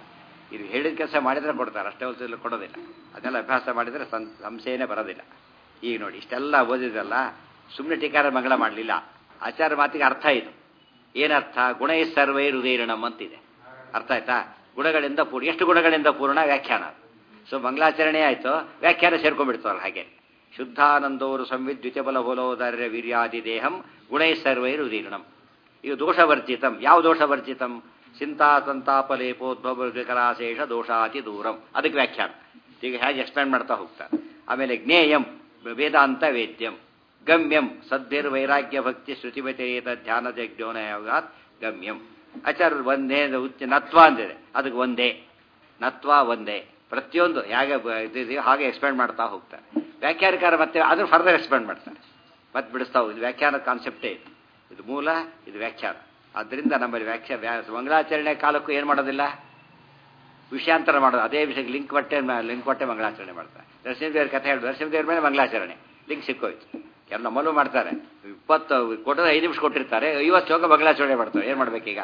ಇದು ಹೇಳಿದ ಕೆಲಸ ಮಾಡಿದ್ರೆ ಕೊಡ್ತಾರೆ ಅಷ್ಟೇ ಹೊತ್ತು ಕೊಡೋದಿಲ್ಲ ಅದನ್ನೆಲ್ಲ ಅಭ್ಯಾಸ ಮಾಡಿದರೆ ಸಂ ಸಂಶಯನೇ ಬರೋದಿಲ್ಲ ಈಗ ನೋಡಿ ಇಷ್ಟೆಲ್ಲ ಓದಿದ್ರಲ್ಲ ಸುಮ್ಮನೆ ಟೀಕಾರ ಮಂಗಳ ಮಾಡಲಿಲ್ಲ ಆಚಾರ ಮಾತಿಗೆ ಅರ್ಥ ಇದು ಏನರ್ಥ ಗುಣ ಸರ್ವೈ ಹೃದಯಣಂ ಅಂತಿದೆ ಅರ್ಥ ಆಯ್ತಾ ಗುಣಗಳಿಂದ ಪೂರ್ಣ ಎಷ್ಟು ಗುಣಗಳಿಂದ ಪೂರ್ಣ ವ್ಯಾಖ್ಯಾನ ಸೊ ಮಂಗಳಾಚರಣೆ ಆಯಿತು ವ್ಯಾಖ್ಯಾನ ಸೇರ್ಕೊಂಡ್ಬಿಡ್ತಾರಲ್ಲ ಹಾಗೆ ಶುದ್ಧಾನಂದೋರು ಸಂವಿದ್ ದ್ವಿತೀಯಬಲ ಹೋಲೋದಾರ್ಯ ವೀರ್ಯಾದಿ ದೇಹಂ ಗುಣೈ ಸರ್ವೈ ಹೃದಯಣಂ ಇದು ದೋಷವರ್ಜಿತಂ ಯಾವ ದೋಷವರ್ಜಿತಂ ಚಿಂತಾ ಸಂತಾಪ ಲೇಪೋದ್ಭವ ವಿಕರಾಶೇಷ ದೋಷಾತಿ ದೂರಂ ಅದಕ್ಕೆ ವ್ಯಾಖ್ಯಾನ ಈಗ ಹೇಗೆ ಎಕ್ಸ್ಪ್ಲೇನ್ ಮಾಡ್ತಾ ಹೋಗ್ತಾರೆ ಆಮೇಲೆ ಜ್ಞೇಯಂ ವೇದಾಂತ ವೇದ್ಯಂ ಗಮ್ಯಂ ಸದ್ಭಿರ್ ವೈರಾಗ್ಯ ಭಕ್ತಿ ಶ್ರುತಿ ವ್ಯತಿರೇತ ಧ್ಯಾನ ಜಜ್ಞೋನಯಾಗಾತ್ ಗಮ್ಯಂ ಆಚಾರ್ಯರು ಒಂದೇ ಉಚ್ಚ ನತ್ವ ಅಂದಿದೆ ಅದಕ್ಕೆ ಒಂದೇ ನತ್ವ ಒಂದೇ ಪ್ರತಿಯೊಂದು ಹೇಗೆ ಬ- ಇದಿದೆಯೋ ಹಾಗೆ ಎಕ್ಸ್ಪ್ಲೇನ್ ಮಾಡ್ತಾ ಹೋಗ್ತಾರೆ ವ್ಯಾಖ್ಯಾನಕಾರ ಮತ್ತೆ ಅದನ್ನು ಫರ್ದರ್ ಎಕ್ಸ್ಪ್ಲೇನ್ ಮಾಡ್ತಾರೆ ಮತ್ತೆ ಬಿಡಿಸ್ತಾ ಹೋಗಿ ಇದು ವ್ಯಾಖ್ಯಾನ ಕಾನ್ಸೆಪ್ಟೇ ಇದು ಇದು ಮೂಲ ಇದು ವ್ಯಾಖ್ಯಾನ ಆದ್ದರಿಂದ ನಮ್ಮಲ್ಲಿ ವ್ಯಾಖ್ಯಾ ವ್ಯಾ ಮಂಗಳಾಚರಣೆ ಕಾಲಕ್ಕೂ ಏನು ಮಾಡೋದಿಲ್ಲ ವಿಷಯಾಂತರ ಮಾಡೋದು ಅದೇ ವಿಷಯಕ್ಕೆ ಲಿಂಕ್ ಬಟ್ಟೆ ಲಿಂಕ್ ಬಟ್ಟೆ ಮಂಗಳಾಚರಣೆ ಮಾಡ್ತಾರೆ ನರಸಿಂಹದೇವ್ರ ಕಥೆ ಹೇಳಿ ನರಸಿಂಹದೇವ್ರ ಮೇಲೆ ಮಂಗಳಾಚರಣೆ ಲಿಂಕ್ ಸಿಕ್ಕೋಯ್ತು ಎಲ್ಲ ನಮ್ಮಲ್ಲೂ ಮಾಡ್ತಾರೆ ಇಪ್ಪತ್ತು ಕೊಟ್ಟರೆ ಐದು ನಿಮಿಷ ಕೊಟ್ಟಿರ್ತಾರೆ ಐವತ್ತು ಶ್ಲೋಕ ಮಂಗಳಾಚರಣೆ ಮಾಡ್ತಾರೆ ಏನು ಮಾಡ್ಬೇಕೀಗ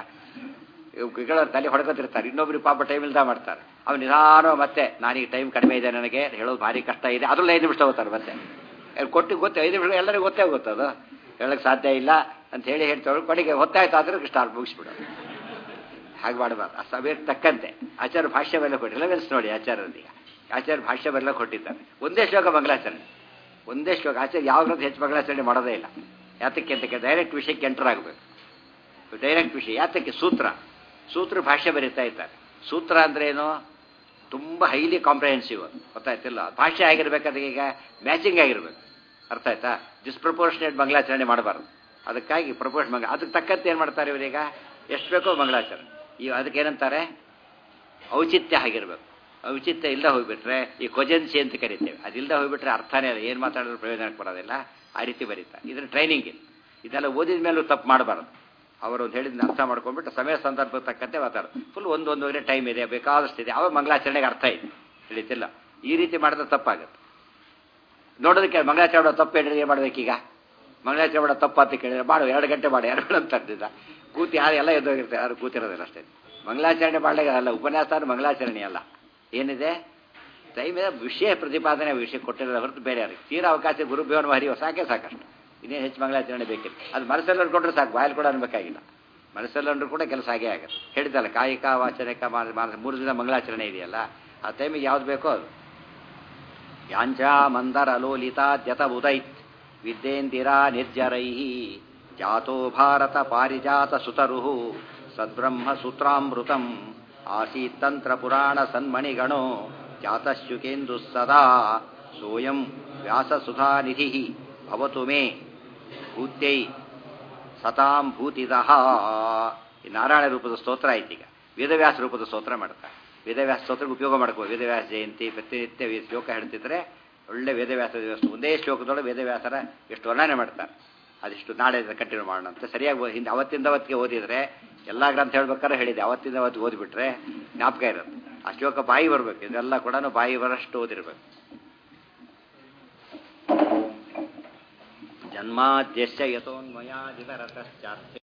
ಇವುಗಳ ತಲೆ ಹೊಡ್ಕೊತಿರ್ತಾರೆ ಇನ್ನೊಬ್ರು ಪಾಪ ಟೈಮ್ ಇಲ್ದ ಮಾಡ್ತಾರೆ ಅವ್ನು ನಿಧಾನ ಮತ್ತೆ ನಾನೀಗ ಟೈಮ್ ಕಡಿಮೆ ಇದೆ ನನಗೆ ಹೇಳೋದು ಭಾರಿ ಕಷ್ಟ ಇದೆ ಅದ್ರಲ್ಲಿ ಐದು ನಿಮಿಷ ತಗೋತಾರೆ ಮತ್ತೆ ಅವ್ರು ಕೊಟ್ಟು ಗೊತ್ತೇ ಐದು ನಿಮಿಷ ಎಲ್ಲರಿಗೂ ಗೊತ್ತೇ ಗೊತ್ತದು ಹೇಳಕ್ಕೆ ಸಾಧ್ಯ ಇಲ್ಲ ಅಂತ ಹೇಳಿ ಹೇಳ್ತಾರೆ ಕೊನೆಗೆ ಹೊತ್ತಾಯ್ತು ಆದ್ರೆ ಸ್ಟಾರ್ಟ್ ಮುಗಿಸ್ಬಿಡೋದು ಹಾಗೆ ಮಾಡಬಾರ್ದು ಆ ಸಭೆಗೆ ತಕ್ಕಂತೆ ಆಚಾರ್ಯ ಭಾಷ್ಯ ಬೆಲ್ಲ ಕೊಟ್ಟು ರಿಲೆವೆನ್ಸ್ ನೋಡಿ ಆಚಾರ್ಯದೀಗ ಆಚಾರ್ಯ ಭಾಷ್ಯ ಬೆಲ್ಲ ಕೊಟ್ಟಿದ್ದಾರೆ ಒಂದೇ ಶ್ಲೋಕ ಮಂಗಳಾಚರಣೆ ಒಂದೇ ಶ್ಲೋಕ ಆಚಾರ್ಯ ಯಾವ ಗ್ರಂಥ ಹೆಚ್ಚು ಮಂಗಳಾಚರಣೆ ಮಾಡೋದೇ ಇಲ್ಲ ಯಾತಕ್ಕೆ ಅಂತ ಡೈರೆಕ್ಟ್ ವಿಷಯಕ್ಕೆ ಎಂಟರ್ ಆಗಬೇಕು ಡೈರೆಕ್ಟ್ ವಿಷಯ ಯಾತಕ್ಕೆ ಸೂತ್ರ ಸೂತ್ರ ಭಾಷೆ ಬರೀತಾ ಇದ್ದಾರೆ ಸೂತ್ರ ಅಂದ್ರೆ ಏನು ತುಂಬ ಹೈಲಿ ಕಾಂಪ್ರಹೆನ್ಸಿವ್ ಅದು ಗೊತ್ತಾಯ್ತಿಲ್ಲ ಭಾಷೆ ಆಗಿರ್ಬೇಕಾದ್ರೆ ಈಗ ಮ್ಯಾಚಿಂಗ್ ಆಗಿರ್ಬೇಕು ಅರ್ಥ ಆಯ್ತಾ ಡಿಸ್ಪ್ರಪೋರ್ಷನೇಟ್ ಮಂಗಳಾಚರಣೆ ಮಾಡಬಾರ್ದು ಅದಕ್ಕಾಗಿ ಪ್ರಪೋರ್ಷನ್ ಮಂಗಳ ಅದಕ್ಕೆ ತಕ್ಕಂತೆ ಏನು ಮಾಡ್ತಾರೆ ಇವರೀಗ ಎಷ್ಟು ಬೇಕೋ ಮಂಗಳಾಚರಣೆ ಈ ಅದಕ್ಕೆ ಏನಂತಾರೆ ಔಚಿತ್ಯ ಆಗಿರ್ಬೇಕು ಔಚಿತ್ಯ ಇಲ್ಲದೆ ಹೋಗ್ಬಿಟ್ರೆ ಈ ಕೊಜೆನ್ಸಿ ಅಂತ ಕರಿತೇವೆ ಅದಿಲ್ಲದೆ ಹೋಗ್ಬಿಟ್ರೆ ಅರ್ಥನೇ ಇಲ್ಲ ಏನು ಮಾತಾಡಿದ್ರು ಪ್ರಯೋಜನಕ್ಕೆ ಬರೋದಿಲ್ಲ ಆ ರೀತಿ ಬರೀತಾರೆ ಇದ್ರ ಟ್ರೈನಿಂಗ್ ಇದು ಇದೆಲ್ಲ ಓದಿದ ಮೇಲೂ ತಪ್ಪು ಮಾಡಬಾರ್ದು ಅವರು ಒಂದು ಹೇಳಿದ್ನ ಅರ್ಥ ಮಾಡ್ಕೊಂಡ್ಬಿಟ್ಟು ಸಮಯ ಸಂದರ್ಭಕ್ಕೆ ತಕ್ಕಂತೆ ಮಾತಾಡೋದು ಫುಲ್ ಒಂದು ಒಂದೂವರೆ ಟೈಮ್ ಇದೆ ಬೇಕಾದಷ್ಟಿದೆ ಅವಾಗ ಮಂಗಳಾಚರಣೆಗೆ ಅರ್ಥ ಇದೆ ತಿಳಿತಿಲ್ಲ ಈ ರೀತಿ ಮಾಡಿದ್ರೆ ತಪ್ಪಾಗುತ್ತೆ ನೋಡೋದಕ್ಕೆ ಮಂಗಳಾಚರಣೆ ತಪ್ಪು ಹೇಳಿದ್ರೆ ಏನು ಮಾಡ್ಬೇಕೀಗ ಮಂಗಳಾಚರಣೆ ಮಾಡೋ ತಪ್ಪು ಅಂತ ಕೇಳಿದ್ರೆ ಮಾಡು ಎರಡು ಗಂಟೆ ಮಾಡಿ ಎರಡು ಗಂಟೆ ಅಂತಿದ್ದ ಕೂತಿ ಯಾರು ಎಲ್ಲ ಎದ್ದೋಗಿರ್ತಾರೆ ಯಾರು ಕೂತಿರೋದಿಲ್ಲ ಅಷ್ಟೇ ಮಂಗಳಾಚರಣೆ ಮಾಡಲಿಕ್ಕೆ ಅಲ್ಲ ಉಪನ್ಯಾಸ ಅಂದ್ರೆ ಮಂಗಳಾಚರಣೆ ಅಲ್ಲ ಏನಿದೆ ಟೈಮ್ ಇದೆ ವಿಷಯ ಪ್ರತಿಪಾದನೆ ವಿಷಯ ಕೊಟ್ಟಿರೋದು ಹೊರತು ಬೇರೆ ಯಾರಿಗೆ ತೀರಾ ಅವಕಾಶ ಗುರುಭ್ಯೋನ್ ಹರಿಯೋ ಸಾಕೆ ಸಾಕಷ್ಟು ಇನ್ನೇನು ಹೆಚ್ಚು ಮಂಗಳಾಚರಣೆ ಬೇಕಿಲ್ಲ ಅದು ಮನಸ್ಸಲ್ಲಿ ಅಂದ್ಕೊಂಡ್ರೆ ಸಾಕು ಬಾಯಲ್ಲಿ ಕೂಡ ಅನ್ಬೇಕಾಗಿಲ್ಲ ಮನಸ್ಸಲ್ಲಿ ಅಂದ್ರೂ ಕೂಡ ಕೆಲಸ ಆಗೇ ಆಗುತ್ತೆ ಹೇಳಿದಲ್ಲ ಕಾಯಿಕ ವಾಚನಿಕ ಮಾನ- ಮಾನ- ಮೂರು ದಿನ ಮಂಗಳಾಚರಣೆ ಇದೆಯಲ್ಲ ಆ ಟೈಮಿಗೆ ಯಾವ್ದು ಬೇಕೋ ಅದು ಯಾಂಚ ಮಂದರ ಲೋಲಿತಾದ್ಯತ ಉದೈತ್ ವಿದ್ಯೇಂದಿರಾ ನಿರ್ಜರೈ ಜಾತೋ ಭಾರತ ಪಾರಿಜಾತ ಸುತರು ಸದ್ಬ್ರಹ್ಮ ಸೂತ್ರಾಮೃತಂ ಆಸೀತ್ ತಂತ್ರ ಪುರಾಣ ಸನ್ಮಣಿಗಣೋ ಜಾತಶುಕೇಂದು ಸದಾ ಸೋಯಂ ವ್ಯಾಸಸುಧಾನಿಧಿ ಭವತು ಮೇ ಭೂತ್ಯೈ ಸತಾಂ ಭೂತಿದಃ ಈ ನಾರಾಯಣ ರೂಪದ ಸ್ತೋತ್ರ ಆಯ್ತು ಈಗ ವೇದವ್ಯಾಸ ರೂಪದ ಸ್ತೋತ್ರ ಮಾಡ್ತಾರೆ ವೇದವ್ಯಾಸ ಸ್ತೋತ್ರಕ್ಕೆ ಉಪಯೋಗ ಮಾಡ್ಕೋಬೋದು ವೇದವ್ಯಾಸ ಜಯಂತಿ ಪ್ರತಿನಿತ್ಯ ವಿ- ಶ್ಲೋಕ ಹೇಳ್ತಿದ್ರೆ ಒಳ್ಳೆ ವೇದವ್ಯಾಸ ದಿವಸ ಒಂದೇ ಶ್ಲೋಕದೊಳಗೆ ವೇದವ್ಯಾಸರ ಎಷ್ಟು ವರ್ಣನೆ ಮಾಡ್ತಾರೆ ಅದಿಷ್ಟು ನಾಳೆ ಕಂಟಿನ್ಯೂ ಮಾಡೋಣ ಅಂತ ಸರಿಯಾಗಿ ಓ- ಹಿಂದೆ ಅವತ್ತಿಂದ ಅವತ್ತಿಗೆ ಓದಿದ್ರೆ ಎಲ್ಲ ಗ್ರಂಥ ಹೇಳ್ಬೇಕಾದ್ರೆ ಹೇಳಿದೆ ಅವತ್ತಿಂದ ಅವತ್ತಿಗೆ ಓದಿಬಿಟ್ರೆ ಜ್ಞಾಪಕ ಇರುತ್ತೆ ಆ ಶ್ಲೋಕ ಬಾಯಿ ಬರಬೇಕು ಇದೆಲ್ಲ ಕೂಡ ಬಾಯಿ ಬರಷ್ಟು ಓದಿರ್ಬೇಕು ಜನ್ಮಾದ್ಯಶ್ಚ ಯತೋನ್ಮಯಾದಿತರತಶ್ಚಾರ್ಥ